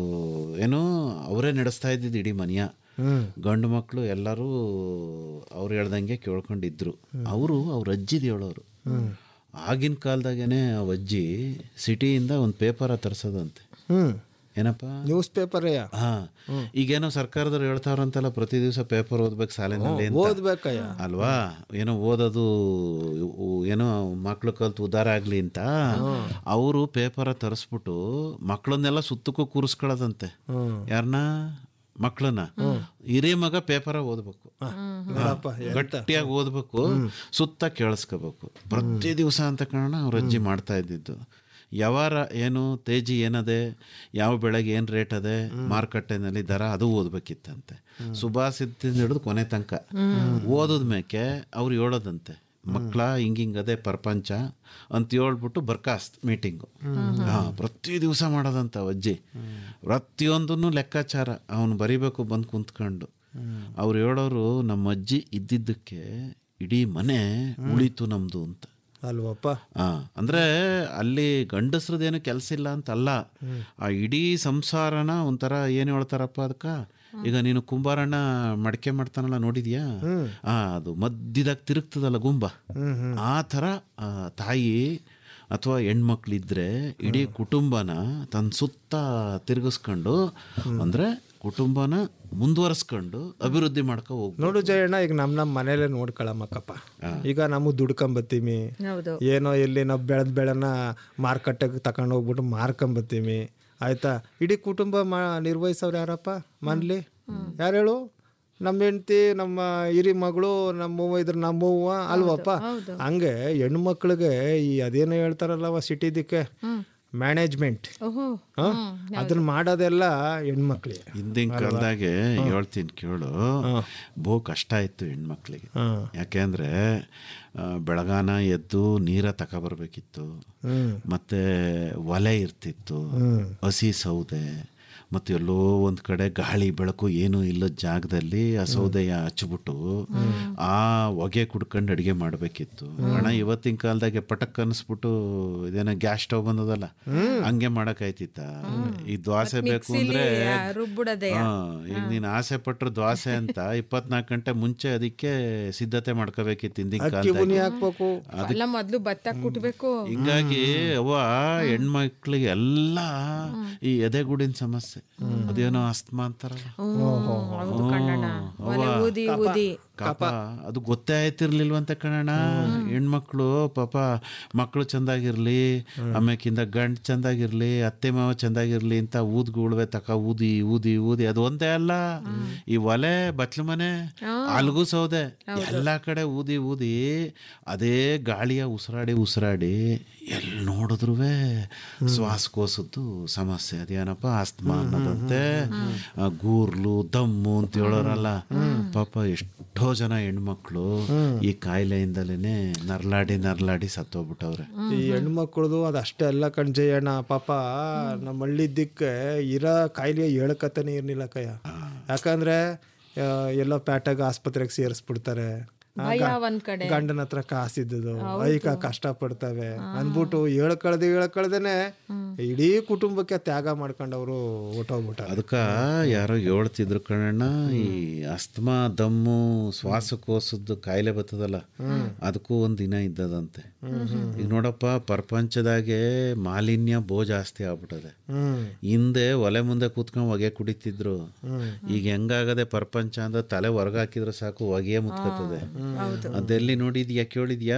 ಏನೋ ಅವರೇ ನಡೆಸ್ತಾ ಇದ್ದಿದ್ದು ಇಡೀ ಮನೆಯ ಗಂಡು ಮಕ್ಕಳು ಎಲ್ಲರೂ ಅವ್ರು ಹೇಳ್ದಂಗೆ ಕೇಳ್ಕೊಂಡಿದ್ರು ಅವರು ಅವ್ರ ಅಜ್ಜಿದು ಹೇಳೋರು ಆಗಿನ ಕಾಲದಾಗೇನೆ ಆ ಅಜ್ಜಿ ಸಿಟಿಯಿಂದ ಒಂದು ಪೇಪರ ತರಿಸೋದಂತೆ ಹ್ಮ್ ಏನಪ್ಪ ನ್ಯೂಸ್ ಪೇಪರಯ್ಯ ಹಾ ಈಗೇನೋ ಸರ್ಕಾರದವ್ರು ಹೇಳ್ತಾರಂತಲ್ಲ ಪ್ರತಿ ದಿವಸ ಪೇಪರ್ ಓದ್ಬೇಕು ಶಾಲೆನಲ್ಲಿ ಅಂತ. ಓದ್ಬೇಕಯ್ಯ ಅಲ್ವಾ ಏನೋ ಓದೋದು ಉ- ಏನೋ ಮಕ್ಳು ಕಲ್ತು ಉದ್ಧಾರ ಆಗ್ಲಿ ಅಂತ ಅವರು ಪೇಪರ ತರಿಸ್ಬಿಟ್ಟು ಮಕ್ಕಳನ್ನೆಲ್ಲ ಸುತ್ತಕ್ಕೂ ಕೂರಿಸ್ಕೊಳ್ಳೋದಂತೆ ಯಾರನ್ನ ಮಕ್ಕಳನ್ನ ಹಿರಿಯ ಮಗ ಪೇಪರ ಓದ್ಬೇಕು ನೋಡಪ್ಪ ಗಟ್ಟಿಯಾಗಿ ಓದ್ಬೇಕು ಸುತ್ತ ಕೇಳಿಸ್ಕೋಬೇಕು ಪ್ರತಿ ದಿವಸ ಅಂತ ಕಾರಣ ಅವ್ರ ಅಜ್ಜಿ ಮಾಡ್ತಾ ಇದ್ದಿದ್ದು ಯಾವಾರ ಏನು ತೇಜಿ ಏನದೆ ಯಾವ ಬೆಳೆಗೆ ಏನು ರೇಟ್ ಅದೆ ಮಾರುಕಟ್ಟೆನಲ್ಲಿ ದರ ಅದು ಓದ್ಬೇಕಿತ್ತಂತೆ ಸುಭಾಷಿತದಿಂದ ಹಿಡಿದು ಕೊನೆ ತನಕ ಓದದ ಮೇಕೆ ಅವ್ರು ಹೇಳೋದಂತೆ ಮಕ್ಕಳ ಹಿಂಗಿಂಗದೆ ಪ್ರಪಂಚ ಅಂತ ಹೇಳ್ಬಿಟ್ಟು ಬರ್ಕಾಸ್ತ್ ಮೀಟಿಂಗು ಹಾಂ ಪ್ರತಿ ದಿವಸ ಮಾಡೋದಂತ ಅಜ್ಜಿ ಪ್ರತಿಯೊಂದನ್ನು ಲೆಕ್ಕಾಚಾರ ಅವನು ಬರಿಬೇಕು ಬಂದು ಕುಂತ್ಕೊಂಡು ಅವ್ರು ಹೇಳೋರು ನಮ್ಮ ಅಜ್ಜಿ ಇದ್ದಿದ್ದಕ್ಕೆ ಇಡೀ ಮನೆ ಉಳಿತು ನಮ್ದು ಅಂತ ಅಲ್ವಪ್ಪ ಆ, ಅಂದ್ರೆ ಅಲ್ಲಿ ಗಂಡಸ್ರದ್ದೇನು ಕೆಲಸ ಇಲ್ಲ ಅಂತ ಅಲ್ಲ ಆ ಇಡೀ ಸಂಸಾರನ ಒಂಥರ ಏನು ಹೇಳ್ತಾರಪ್ಪ ಅದಕ್ಕ ಈಗ ನೀನು ಕುಂಬಾರಣ್ಣ ಮಡಕೆ ಮಾಡ್ತಾನಲ್ಲ ನೋಡಿದ್ಯಾ ಆ ಅದು ಮಧ್ಯದಾಗ ತಿರುಗ್ತದಲ್ಲ ಗುಂಬ ಆ ಥರ ಆ, ತಾಯಿ ಅಥವಾ ಹೆಣ್ಮಕ್ಳಿದ್ರೆ ಇಡೀ ಕುಟುಂಬನ ತನ್ನ ಸುತ್ತ ತಿರುಗಿಸ್ಕೊಂಡು ಅಂದ್ರೆ ಕುಟುಂಬನ ಮುಂದುವರಿಸ್ಕೊಂಡು ಅಭಿವೃದ್ಧಿ ಮಾಡ್ಕೊ ಹೋಗ್ಬೋದು ನೋಡು ಜಯಣ್ಣ ಈಗ ನಮ್ ನಮ್ ಮನೇಲೆ ನೋಡ್ಕೊಳಮ್ಮಕ್ಕಪ್ಪ ಈಗ ನಮಗೆ ದುಡ್ಕೊಂಬತ್ತೀವಿ ಹೌದು ಏನೋ ಎಲ್ಲಿ ನಾವು ಬೆಳೆದ ಬೆಳೆನ ಮಾರ್ಕೆಟ್ಗೆ ತಗೊಂಡು ಹೋಗ್ಬಿಟ್ಟು ಮಾರ್ಕೊಂಬತ್ತೀವಿ ಆಯ್ತಾ ಇಡೀ ಕುಟುಂಬ ಮಾ ನಿರ್ವಹಿಸೋರು ಯಾರಪ್ಪ ಮನ್ಲಿ ಯಾರು ಹೇಳು ನಮ್ಮ ಹೆಂಡತಿ ನಮ್ಮ ಹಿರಿ ಮಗಳು ನಮ್ಮವ್ವ ಇದ್ರ ನಮ್ಮವ್ವ ಅಲ್ವಪ್ಪ ಹಂಗೆ ಹೆಣ್ಮಕ್ಳಿಗೆ ಈ ಅದೇನೋ ಹೇಳ್ತಾರಲ್ಲವ ಸಿಟಿದಕ್ಕೆ ಮ್ಯಾನೇಜ್ಮೆಂಟ್ ಓಹೋ ಅದನ್ನ ಮಾಡೋದೆಲ್ಲ ಹೆಣ್ಮಕ್ಳಿಗೆ ಹಿಂದಿನ ಕಾಲದಾಗೆ ಹೇಳ್ತೀನಿ ಕೇಳು ಬಹು ಕಷ್ಟ ಇತ್ತು ಹೆಣ್ಮಕ್ಳಿಗೆ ಯಾಕೆಂದ್ರೆ ಆ, ಬೆಳಗಾನ ಎದ್ದು ನೀರ ತಗೊಬರ್ಬೇಕಿತ್ತು ಮತ್ತೆ ಒಲೆ ಇರ್ತಿತ್ತು ಹಸಿ ಸೌದೆ ಮತ್ತು ಎಲ್ಲೋ ಒಂದು ಕಡೆ ಗಾಳಿ ಬೆಳಕು ಏನೂ ಇಲ್ಲದ ಜಾಗದಲ್ಲಿ ಆ ಸೌದೆಯ ಹಚ್ಬಿಟ್ಟು ಆ ಹೊಗೆ ಕುಡ್ಕೊಂಡು ಅಡುಗೆ ಮಾಡಬೇಕಿತ್ತು ಅಣ್ಣ ಇವತ್ತಿನ ಕಾಲದಾಗೆ ಪಟಕ್ ಅನಿಸ್ಬಿಟ್ಟು ಇದೇನೋ ಗ್ಯಾಸ್ ಸ್ಟವ್ ಬಂದದಲ್ಲ ಹಂಗೆ ಮಾಡಕ್ಕಾಯ್ತಿತ್ತ ಈ ದೋಸೆ ಬೇಕು ಅಂದ್ರೆ ರುಬ್ಬಿಡದೆ ಹಾ, ಈಗ ನೀನ್ ಆಸೆ ಪಟ್ರು ದೋಸೆ ಅಂತ ಇಪ್ಪತ್ನಾಲ್ಕು ಗಂಟೆ ಮುಂಚೆ ಅದಕ್ಕೆ ಸಿದ್ಧತೆ ಮಾಡ್ಕೋಬೇಕಿತ್ತು ಹಿಂದಿನ ಬುನಿ ಕಾಲದಾಗ ಹಾಕ್ಬೇಕು ಎಲ್ಲ ಮೊದ್ಲು ಭತ್ತ ಕುಟ್ಬೇಕು ಹಿಂಗಾಗಿ ಅವ್ವ ಹೆಣ್ಮಕ್ಳಿಗೆ ಎಲ್ಲ ಈ ಎದೆಗೂಡಿನ ಸಮಸ್ಯೆ ಅದೇನೋ ಅಸ್ತಮಾ ಅಂತಾರಲ್ಲ ಹೌದು ಕಣ್ಣಣ್ಣ ಒಲೆ ಊದಿ ಊದಿ ಕಾಪ ಅದು ಗೊತ್ತೇ ಆಯ್ತಿರ್ಲಿಲ್ವಂತ ಕಣಣ್ಣ ಹೆಣ್ಮಕ್ಳು ಪಾಪ ಮಕ್ಕಳು ಚಂದಾಗಿರ್ಲಿ ಆಮ್ಯಾಕಿಂದ ಗಂಡ್ ಚಂದಾಗಿರ್ಲಿ ಅತ್ತೆ ಮಾವ ಚಂದಾಗಿರ್ಲಿ ಅಂತ ಊದ್ಗುಳ್ವೆ ತಕ ಊದಿ ಊದಿ ಊದಿ ಅದು ಒಂದೇ ಅಲ್ಲ ಈ ಒಲೆ ಬಟ್ಲು ಮನೆ ಅಲ್ಗೂ ಸೌದೆ ಎಲ್ಲ ಕಡೆ ಊದಿ ಊದಿ ಅದೇ ಗಾಳಿಯ ಉಸಿರಾಡಿ ಉಸಿರಾಡಿ ಎಲ್ಲಿ ನೋಡಿದ್ರು ಶ್ವಾಸಕೋಸದ್ದು ಸಮಸ್ಯೆ ಅದೇನಪ್ಪ ಆಸ್ತಮಾ ಅನ್ನೋದಂತೆ ಆ ಗೂರ್ಲು ದಮ್ಮು ಅಂತ ಹೇಳೋರಲ್ಲ ಪಾಪ ಎಷ್ಟೋ ಜನ ಹೆಣ್ಮಕ್ಳು ಈ ಕಾಯಿಲೆಯಿಂದಲೇ ನರ್ಲಾಡಿ ನರ್ಲಾಡಿ ಸತ್ತೋಗ್ಬಿಟ್ಟವ್ರೆ ಈ ಹೆಣ್ಮಕ್ಳದು ಅದು ಅಷ್ಟೇ ಅಲ್ಲ ಕಣ್ ಜಯಣ್ಣ ಪಾಪ ನಮ್ಮ ಹಳ್ಳಿದ್ದಕ್ಕೆ ಇರೋ ಕಾಯಿಲೆ ಹೇಳ್ಕತಾನೆ ಇರ್ಲಿಲ್ಲ ಕಯ್ಯ ಯಾಕಂದ್ರೆ ಆ, ಎಲ್ಲೋ ಪ್ಯಾಟಾಗ ಆಸ್ಪತ್ರೆಗೆ ಸೇರಿಸ್ಬಿಡ್ತಾರೆ ಆ, ಭಯ ಗ- ಒಂದ್ ಕಡೆ ಗಂಡನ ಹತ್ರ ಕಾಸಿದ್ದು ಐಕ ಕಷ್ಟ ಪಡ್ತವೆ ಅನ್ಬಿಟ್ಟು ಹೇಳ್ಕಳ್ದೆ ಹೇಳ್ಕಳ್ದೇನೆ ಇಡೀ ಕುಟುಂಬಕ್ಕೆ ತ್ಯಾಗ ಮಾಡ್ಕೊಂಡವ್ರು ಹೊಟ್ಟೋಗ್ಬಿಟ್ಟಾರೆ ಅದಕ್ಕ ಯಾರೋ ಹೇಳ್ತಿದ್ರು ಕಣಣ್ಣ ಈ ಅಸ್ತಮಾ ದಮ್ಮು ಶ್ವಾಸಕೋಶದ್ದು ಕಾಯಿಲೆ ಬರ್ತದಲ್ಲ ಅದಕ್ಕೂ ಒಂದು ದಿನ ಇದ್ದದಂತೆ ಈಗ ನೋಡಪ್ಪ ಪ್ರಪಂಚದಾಗೆ ಮಾಲಿನ್ಯ ಬೋ ಜಾಸ್ತಿ ಆಗ್ಬಿಟ್ಟದೆ ಹಿಂದೆ ಒಲೆ ಮುಂದೆ ಕೂತ್ಕೊಂಡು ಹೊಗೆ ಕುಡಿತಿದ್ರು ಈಗ ಹೆಂಗಾಗದೆ ಪ್ರಪಂಚ ಅಂದ್ರೆ ತಲೆ ಹೊರಗಾಕಿದ್ರೆ ಸಾಕು ಹೊಗೆ ಮುತ್ಕೋತದೆ ಅದೆಲ್ಲಿ ನೋಡಿದ್ಯಾ ಕೇಳಿದ್ಯಾ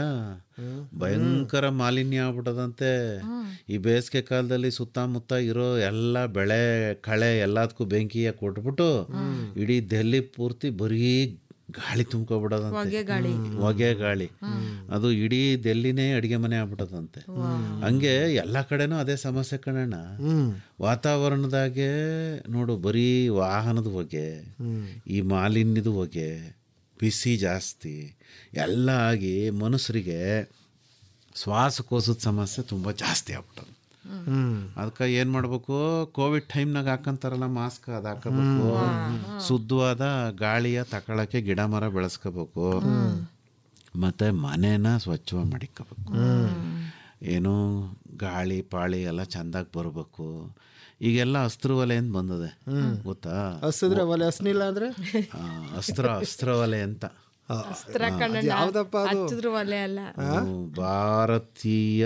ಭಯಂಕರ ಮಾಲಿನ್ಯ ಆಗ್ಬಿಟ್ಟದಂತೆ ಈ ಬೇಸಿಗೆ ಕಾಲದಲ್ಲಿ ಸುತ್ತಮುತ್ತ ಇರೋ ಎಲ್ಲ ಬೆಳೆ ಕಳೆ ಎಲ್ಲದಕ್ಕೂ ಬೆಂಕಿಯ ಕೊಟ್ಬಿಟ್ಟು ಇಡೀ ದೆಹಲಿ ಪೂರ್ತಿ ಬರೀ ಗಾಳಿ ತುಂಬ್ಕೊಬಿಡೋದಂತೆ ಹೊಗೆ ಗಾಳಿ ಅದು ಇಡೀ ದೆಲ್ಲಿನೇ ಅಡಿಗೆ ಮನೆ ಆಗ್ಬಿಟ್ಟದಂತೆ ಹಂಗೆ ಎಲ್ಲ ಕಡೆನೂ ಅದೇ ಸಮಸ್ಯೆ ಕಣಣ್ಣ ವಾತಾವರಣದಾಗೆ ನೋಡು ಬರೀ ವಾಹನದ ಹೊಗೆ ಈ ಮಾಲಿನ್ಯದ ಹೊಗೆ ಬಿಸಿ ಜಾಸ್ತಿ ಎಲ್ಲ ಆಗಿ ಮನುಷ್ಯರಿಗೆ ಶ್ವಾಸಕೋಶದ ಸಮಸ್ಯೆ ತುಂಬ ಜಾಸ್ತಿ ಆಗ್ಬಿಟ್ಟದು ಅದಕ್ಕೆ ಏನು ಮಾಡಬೇಕು ಕೋವಿಡ್ ಟೈಮ್ನಾಗ ಹಾಕಂತಾರಲ್ಲ ಮಾಸ್ಕ್ ಅದು ಹಾಕೋಬೇಕು ಶುದ್ಧವಾದ ಗಾಳಿಯ ತಗೊಳಕ್ಕೆ ಗಿಡ ಮರ ಬೆಳೆಸ್ಕೋಬೇಕು ಮತ್ತು ಮನೇನ ಸ್ವಚ್ಛವಾಗಿ ಮಾಡಿಕೋಬೇಕು ಏನು ಗಾಳಿ ಪಾಳಿ ಎಲ್ಲ ಚೆಂದಾಗಿ ಬರಬೇಕು ಈಗೆಲ್ಲ ಅಸ್ತ್ರ ವಲೆ ಅಂತ ಬಂದದೆ ಗೊತ್ತಾ ಹಸಿದ್ರೆ ಒಲೆ ಹಸ್ನಿಲ್ಲ ಅಂದ್ರೆ ಆ, ಅಸ್ತ್ರ ಅಸ್ತ್ರ ವಲೆ ಅಂತ ಅಸ್ತ್ರ ಕಣ್ಣಣ್ಣ ಯಾವ್ದಪ್ಪ ಅದು ಹಚ್ಚಿದ್ರು ಒಲೆ ಅಲ್ಲ ಅದು ಭಾರತೀಯ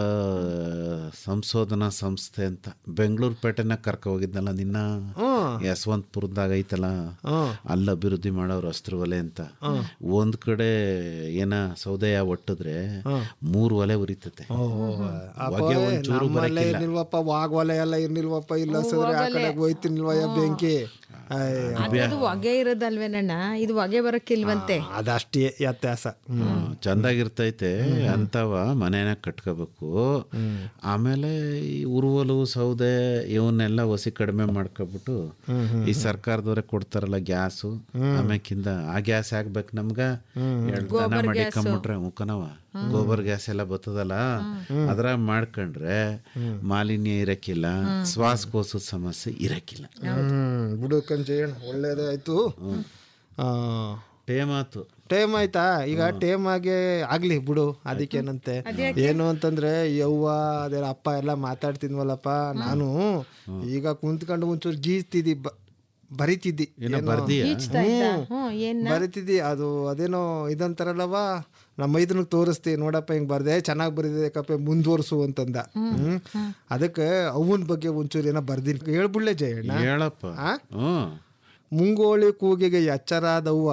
ಸಂಶೋಧನಾ ಸಂಸ್ಥೆ ಅಂತ ಬೆಂಗಳೂರು ಪೇಟೆನಾಗ ಕರ್ಕ ಹೋಗಿದ್ನಲ್ಲ ನಿನ್ನ ಯಶವಂತಪುರದಾಗ ಐತಲ್ಲ ಅಲ್ಲಿ ಅಭಿವೃದ್ಧಿ ಮಾಡೋರು ಅಸ್ತ್ರ ಒಲೆ ಅಂತ ಒಂದ್ ಕಡೆ ಏನ ಸೌದೆಯ ಒಟ್ಟಿದ್ರೆ ಮೂರು ಒಲೆ ಉರಿತತೆ ಹೊಗೆ ಒಂಚೂರು ನಮ್ಮಲ್ಲೇ ಬರಕ್ಕಿಲ್ಲ ಇರ್ನಿಲ್ವಪ್ಪ ವಾಗ್ ಒಲೆ ಎಲ್ಲ ಇರ್ನಿಲ್ವಪ್ಪ ಇಲ್ಲ ಹಸಿದ್ರೆ ಆ ಕಡೆಗೆ ಹೋಯ್ತಿರ್ನಿಲ್ವಯ್ಯ ಬೆಂಕಿ ಅಯ್ಯ, ಅದು ಹೊಗೆ ಇರೋದಲ್ವೇನಣ್ಣ ಇದು ಹೊಗೆ ಬರಕ್ಕಿಲ್ವಂತೆ ಅದಷ್ಟೇ ವ್ಯತ್ಯಾಸ ಹ್ಮ್, ಚಂದಾಗಿರ್ತೈತೆ ಅಂತವ ಮನೇನ ಕಟ್ಕೋಬೇಕು ಆಮೇಲೆ ಈ ಉರುವಲು ಸೌದೆ ಇವನ್ನೆಲ್ಲ ಒಸಿ ಕಡಿಮೆ ಮಾಡ್ಕೊಬಿಟ್ಟು ಈ ಸರ್ಕಾರದವ್ರೆ ಕೊಡ್ತಾರಲ್ಲ ಗ್ಯಾಸು ಆಮ್ಯಾಕಿಂದ ಆ ಗ್ಯಾಸ್ ಹಾಕ್ಬೇಕು ನಮ್ಗ ಎರಡ್ ದನ ಮಾಡಿಕೊಂಬಿಟ್ರೆ ಮುಖನವ ಗೋಬರ್ ಗ್ಯಾಸ್ ಎಲ್ಲ ಬರ್ತದಲ್ಲ ಅದ್ರ ಮಾಡ್ಕೊಂಡ್ರೆ ಮಾಲಿನ್ಯ ಇರಕ್ಕಿಲ್ಲ ಶ್ವಾಸಕೋಶದ ಸಮಸ್ಯೆ ಇರಕ್ಕಿಲ್ಲ ಹ್ಮ್ ಬಿಡು ಕಂಚಯ್ಯಣ್ಣ ಒಳ್ಳೇದೇ ಆಯ್ತು ಆ, ಟೇಮಾತು ಟೈಮ್ ಆಯ್ತಾ ಈಗ ಟೈಮ್ ಆಗಿ ಆಗ್ಲಿ ಬಿಡು ಅದಕ್ಕೇನಂತೆ ಏನು ಅಂತಂದ್ರೆ ಯವ್ವ ಅದೇ ಅಪ್ಪ ಎಲ್ಲ ಮಾತಾಡ್ತಿದ್ವಲ್ಲಪ್ಪ ನಾನು ಈಗ ಕುಂತ್ಕೊಂಡು ಒಂಚೂರು ಗೀಚ್ತಿದ್ದಿ ಬ- ಬರಿತಿದ್ದಿ ಏನೋ ಏನೋ- ಬರ್ದೀಯ ಹ್ಮ್ ಏನ್ ಬರಿತಿದ್ದಿ ಅದು ಅದೇನೋ ಇದಂತಾರಲ್ಲವ ನಮ್ಮ ಮೈದನಿಗೆ ತೋರಿಸ್ತಿ ನೋಡಪ್ಪ ಹಿಂಗ್ ಬರ್ದೆ ಚೆನ್ನಾಗಿ ಬರೆದಿದೆ ಕಪ್ಪೆ ಮುಂದುವರ್ಸು ಅಂತಂದ ಹ್ಮ್ ಅದಕ್ಕೆ ಅವನ ಬಗ್ಗೆ ಒಂಚೂರು ಏನೋ ಬರ್ದಿನಿ ಹೇಳ್ಬಿಡ್ಲೆ ಜಯಣ್ಣ ಹೇಳಪ್ಪ ಹ್ಮ್ ಮುಂಗೋಳಿ ಕೂಗಿಗೆ ಎಚ್ಚರಾದವ್ವ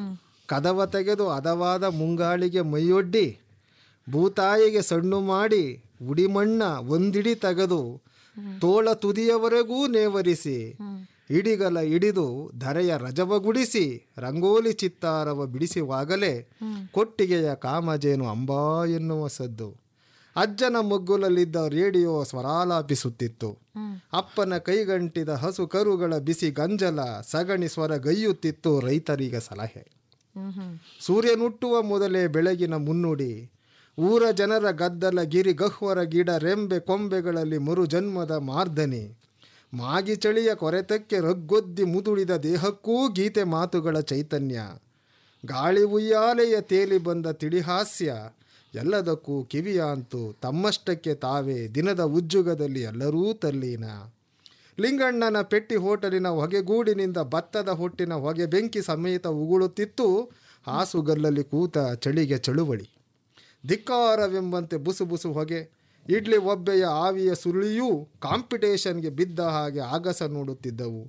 ಕದವ ತೆಗೆದು ಹದವಾದ ಮುಂಗಾಳಿಗೆ ಮೈಯೊಡ್ಡಿ ಭೂತಾಯಿಗೆ ಸಣ್ಣು ಮಾಡಿ ಉಡಿಮಣ್ಣ ಒಂದಿಡಿ ತೆಗೆದು ತೋಳ ತುದಿಯವರೆಗೂ ನೇವರಿಸಿ ಇಡಿಗಲ ಹಿಡಿದು ಧರೆಯ ರಜವಗುಡಿಸಿ ರಂಗೋಲಿ ಚಿತ್ತಾರವ ಬಿಡಿಸುವಾಗಲೇ ಕೊಟ್ಟಿಗೆಯ ಕಾಮಜೇನು ಅಂಬಾ ಎನ್ನುವ ಸದ್ದು ಅಜ್ಜನ ಮಗ್ಗುಲಲ್ಲಿದ್ದ ರೇಡಿಯೋ ಸ್ವರಾಲಾಪಿಸುತ್ತಿತ್ತು ಅಪ್ಪನ ಕೈಗಂಟಿದ ಹಸು ಕರುಗಳ ಬಿಸಿ ಗಂಜಲ ಸಗಣಿ ಸ್ವರ ಗೈಯುತ್ತಿತ್ತು ರೈತರಿಗೆ ಸಲಹೆ ಸೂರ್ಯನುಟ್ಟುವ ಮೊದಲೇ ಬೆಳಗಿನ ಮುನ್ನುಡಿ ಊರ ಜನರ ಗದ್ದಲ ಗಿರಿ ಗಹ್ವರ ಗಿಡ ರೆಂಬೆ ಕೊಂಬೆಗಳಲ್ಲಿ ಮರು ಜನ್ಮದ ಮಾರ್ದನಿ ಮಾಗಿ ಚಳಿಯ ಕೊರೆತಕ್ಕೆ ರಗ್ಗೊದ್ದಿ ಮುದುಳಿದ ದೇಹಕ್ಕೂ ಗೀತೆ ಮಾತುಗಳ ಚೈತನ್ಯ ಗಾಳಿ ಉಯ್ಯಾಲೆಯ ತೇಲಿ ಬಂದ ತಿಳಿಹಾಸ್ಯ ಎಲ್ಲದಕ್ಕೂ ಕಿವಿಯಾಂತು ತಮ್ಮಷ್ಟಕ್ಕೆ ತಾವೇ ದಿನದ ಉಜ್ಜುಗದಲ್ಲಿ ಎಲ್ಲರೂ ತಲ್ಲೀನ ಲಿಂಗಣ್ಣನ ಪೆಟ್ಟಿ ಹೋಟಲಿನ ಹೊಗೆಗೂಡಿನಿಂದ ಭತ್ತದ ಹೊಟ್ಟಿನ ಹೊಗೆ ಬೆಂಕಿ ಸಮೇತ ಉಗುಳುತ್ತಿತ್ತು ಹಾಸುಗಲ್ಲಲ್ಲಿ ಕೂತ ಚಳಿಗೆ ಚಳುವಳಿ ಧಿಕ್ಕಾರವೆಂಬಂತೆ ಬುಸು ಬುಸು ಹೊಗೆ ಇಡ್ಲಿ ಒಬ್ಬೆಯ ಆವಿಯ ಸುರುಳಿಯೂ ಕಾಂಪಿಟೇಷನ್ಗೆ ಬಿದ್ದ ಹಾಗೆ ಆಗಸ ನೋಡುತ್ತಿದ್ದವು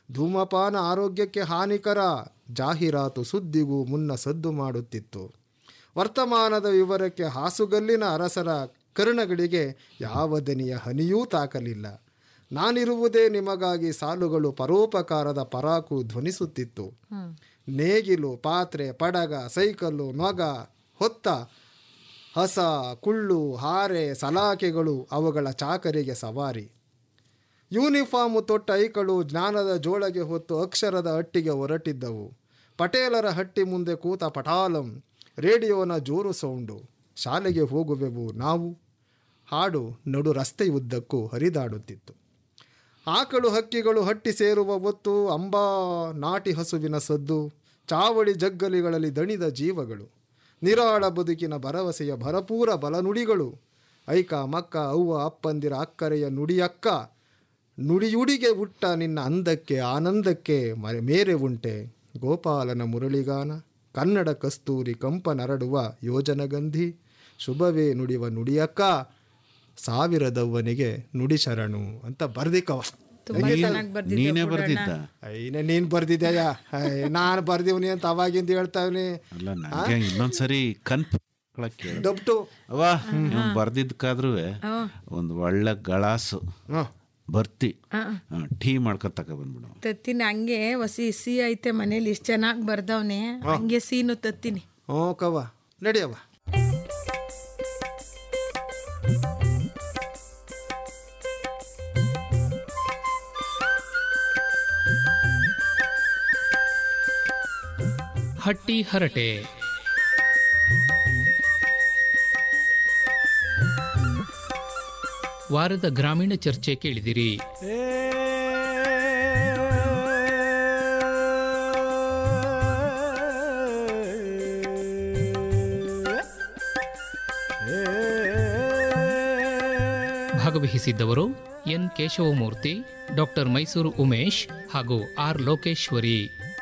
ಧೂಮಪಾನ ಆರೋಗ್ಯಕ್ಕೆ ಹಾನಿಕರ ಜಾಹೀರಾತು ಸುದ್ದಿಗೂ ಮುನ್ನ ಸದ್ದು ಮಾಡುತ್ತಿತ್ತು ವರ್ತಮಾನದ ವಿವರಕ್ಕೆ ಹಾಸುಗಲ್ಲಿನ ಅರಸರ ಕರ್ಣಗಳಿಗೆ ಯಾವ ದನಿಯ ಹನಿಯೂ ತಾಕಲಿಲ್ಲ ನಾನಿರುವುದೇ ನಿಮಗಾಗಿ ಸಾಲುಗಳು ಪರೋಪಕಾರದ ಪರಾಕು ಧ್ವನಿಸುತ್ತಿತ್ತು ನೇಗಿಲು ಪಾತ್ರೆ ಪಡಗ ಸೈಕಲ್ಲು ನೊಗ ಹೊತ್ತ ಹಸ ಕುಳ್ಳು ಹಾರೆ ಸಲಾಕೆಗಳು ಅವುಗಳ ಚಾಕರಿಗೆ ಸವಾರಿ ಯೂನಿಫಾರ್ಮು ತೊಟ್ಟ ಐಕಳು ಜ್ಞಾನದ ಜೋಳಗೆ ಹೊತ್ತು ಅಕ್ಷರದ ಹಟ್ಟಿಗೆ ಹೊರಟಿದ್ದವು ಪಟೇಲರ ಹಟ್ಟಿ ಮುಂದೆ ಕೂತ ಪಟಾಲಂ ರೇಡಿಯೋನ ಜೋರು ಸೌಂಡು ಶಾಲೆಗೆ ಹೋಗುವೆವು ನಾವು ಹಾಡು ನಡು ರಸ್ತೆಯುದ್ದಕ್ಕೂ ಹರಿದಾಡುತ್ತಿತ್ತು ಆಕಳು ಹಕ್ಕಿಗಳು ಹಟ್ಟಿ ಸೇರುವ ಹೊತ್ತು ಅಂಬಾ ನಾಟಿ ಹಸುವಿನ ಸದ್ದು ಚಾವಡಿ ಜಗ್ಗಲಿಗಳಲ್ಲಿ ದಣಿದ ಜೀವಗಳು ನಿರಾಳ ಬದುಕಿನ ಭರವಸೆಯ ಭರಪೂರ ಬಲನುಡಿಗಳು ಐಕ ಮಕ್ಕ ಅವ್ವ ಅಪ್ಪಂದಿರ ಅಕ್ಕರೆಯ ನುಡಿಯಕ್ಕ ನುಡಿಯುಡಿಗೆ ಹುಟ್ಟ ನಿನ್ನ ಅಂದಕ್ಕೆ ಆನಂದಕ್ಕೆ ಮರೆ ಮೇರೆ ಉಂಟೆ ಗೋಪಾಲನ ಮುರಳಿಗಾನ ಕನ್ನಡ ಕಸ್ತೂರಿ ಕಂಪ ನರಡುವ ಯೋಜನಗಂಧಿ ಶುಭವೇ ನುಡಿವ ನುಡಿಯಕ್ಕ ಸಾವಿರದವ್ವನಿಗೆ ನುಡಿ ಶರಣು ಅಂತ ಬರ್ದಿಕ್ಕವ ತುಂಬಾ ಚೆನ್ನಾಗಿ ಬರ್ದಿದ್ದೆ ನೀನೇ ಪುಟ್ಟಣ್ಣ. ಬರ್ದಿದ್ದ ಐನ ನೀನ್ ಬರ್ದಿದ್ಯಾ ನಾನು ಬರ್ದಿವ್ನಿ ಅಂತ ಅವಾಗಿಂದ ಹೇಳ್ತಾವ್ನಿ ಅಲ್ಲ ನನಗೆ ಇನ್ನೊಂದ್ಸರಿ ಕನ್ಫ್ ಕೇಳ ಡಬ್ಟು ಅವ್ವ ನೀವು ಬರ್ದಿದ್ದಕ್ಕಾದ್ರೂ ಒಂದು ಒಳ್ಳೆ ಗಳಾಸು ಹ್ಮ್. ಬರ್ತಿ ಟೀ ಮಾಡ್ಕೊಂಡ್ ತಕ ಬಂದ್ಬಿಡು ತತ್ತೀನಿ ಹಂಗೆ ಹೊಸಿ ಸಿಹಿ ಐತೆ ಮನೇಲಿ ಇಷ್ಟು ಚೆನ್ನಾಗಿ ಬರ್ದವ್ನೆ ಹಂಗೆ ಸೀನು ತತ್ತೀನಿ ಹ್ಞೂ ಕವ್ವ ನಡಿಯವ್ವ ಹಟ್ಟಿ ಹರಟೆ ವಾರದ ಗ್ರಾಮೀಣ ಚರ್ಚೆ ಕೇಳಿದಿರಿ ಭಾಗವಹಿಸಿದ್ದವರು ಎನ್ ಕೇಶವಮೂರ್ತಿ ಡಾಕ್ಟರ್ ಮೈಸೂರು ಉಮೇಶ್ ಹಾಗೂ ಆರ್ ಲೋಕೇಶ್ವರಿ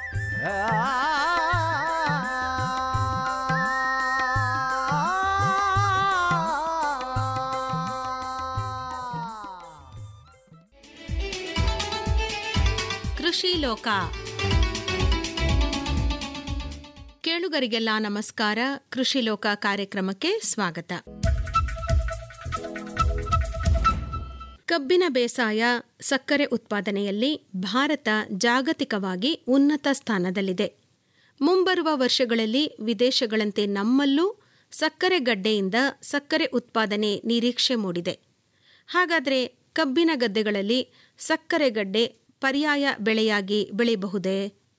ಕೃಷಿ ಲೋಕ ಕೇಳುಗರಿಗೆಲ್ಲ ನಮಸ್ಕಾರ ಕೃಷಿ ಲೋಕ ಕಾರ್ಯಕ್ರಮಕ್ಕೆ ಸ್ವಾಗತ ಕಬ್ಬಿನ ಬೇಸಾಯ ಸಕ್ಕರೆ ಉತ್ಪಾದನೆಯಲ್ಲಿ ಭಾರತ ಜಾಗತಿಕವಾಗಿ ಉನ್ನತ ಸ್ಥಾನದಲ್ಲಿದೆ ಮುಂಬರುವ ವರ್ಷಗಳಲ್ಲಿ ವಿದೇಶಗಳಂತೆ ನಮ್ಮಲ್ಲೂ ಸಕ್ಕರೆ ಗಡ್ಡೆಯಿಂದ ಸಕ್ಕರೆ ಉತ್ಪಾದನೆ ನಿರೀಕ್ಷೆ ಮೂಡಿದೆ ಹಾಗಾದರೆ ಕಬ್ಬಿನ ಗದ್ದೆಗಳಲ್ಲಿ ಸಕ್ಕರೆ ಗಡ್ಡೆ ಪರ್ಯಾಯ ಬೆಳೆಯಾಗಿ ಬೆಳೆಯಬಹುದೇ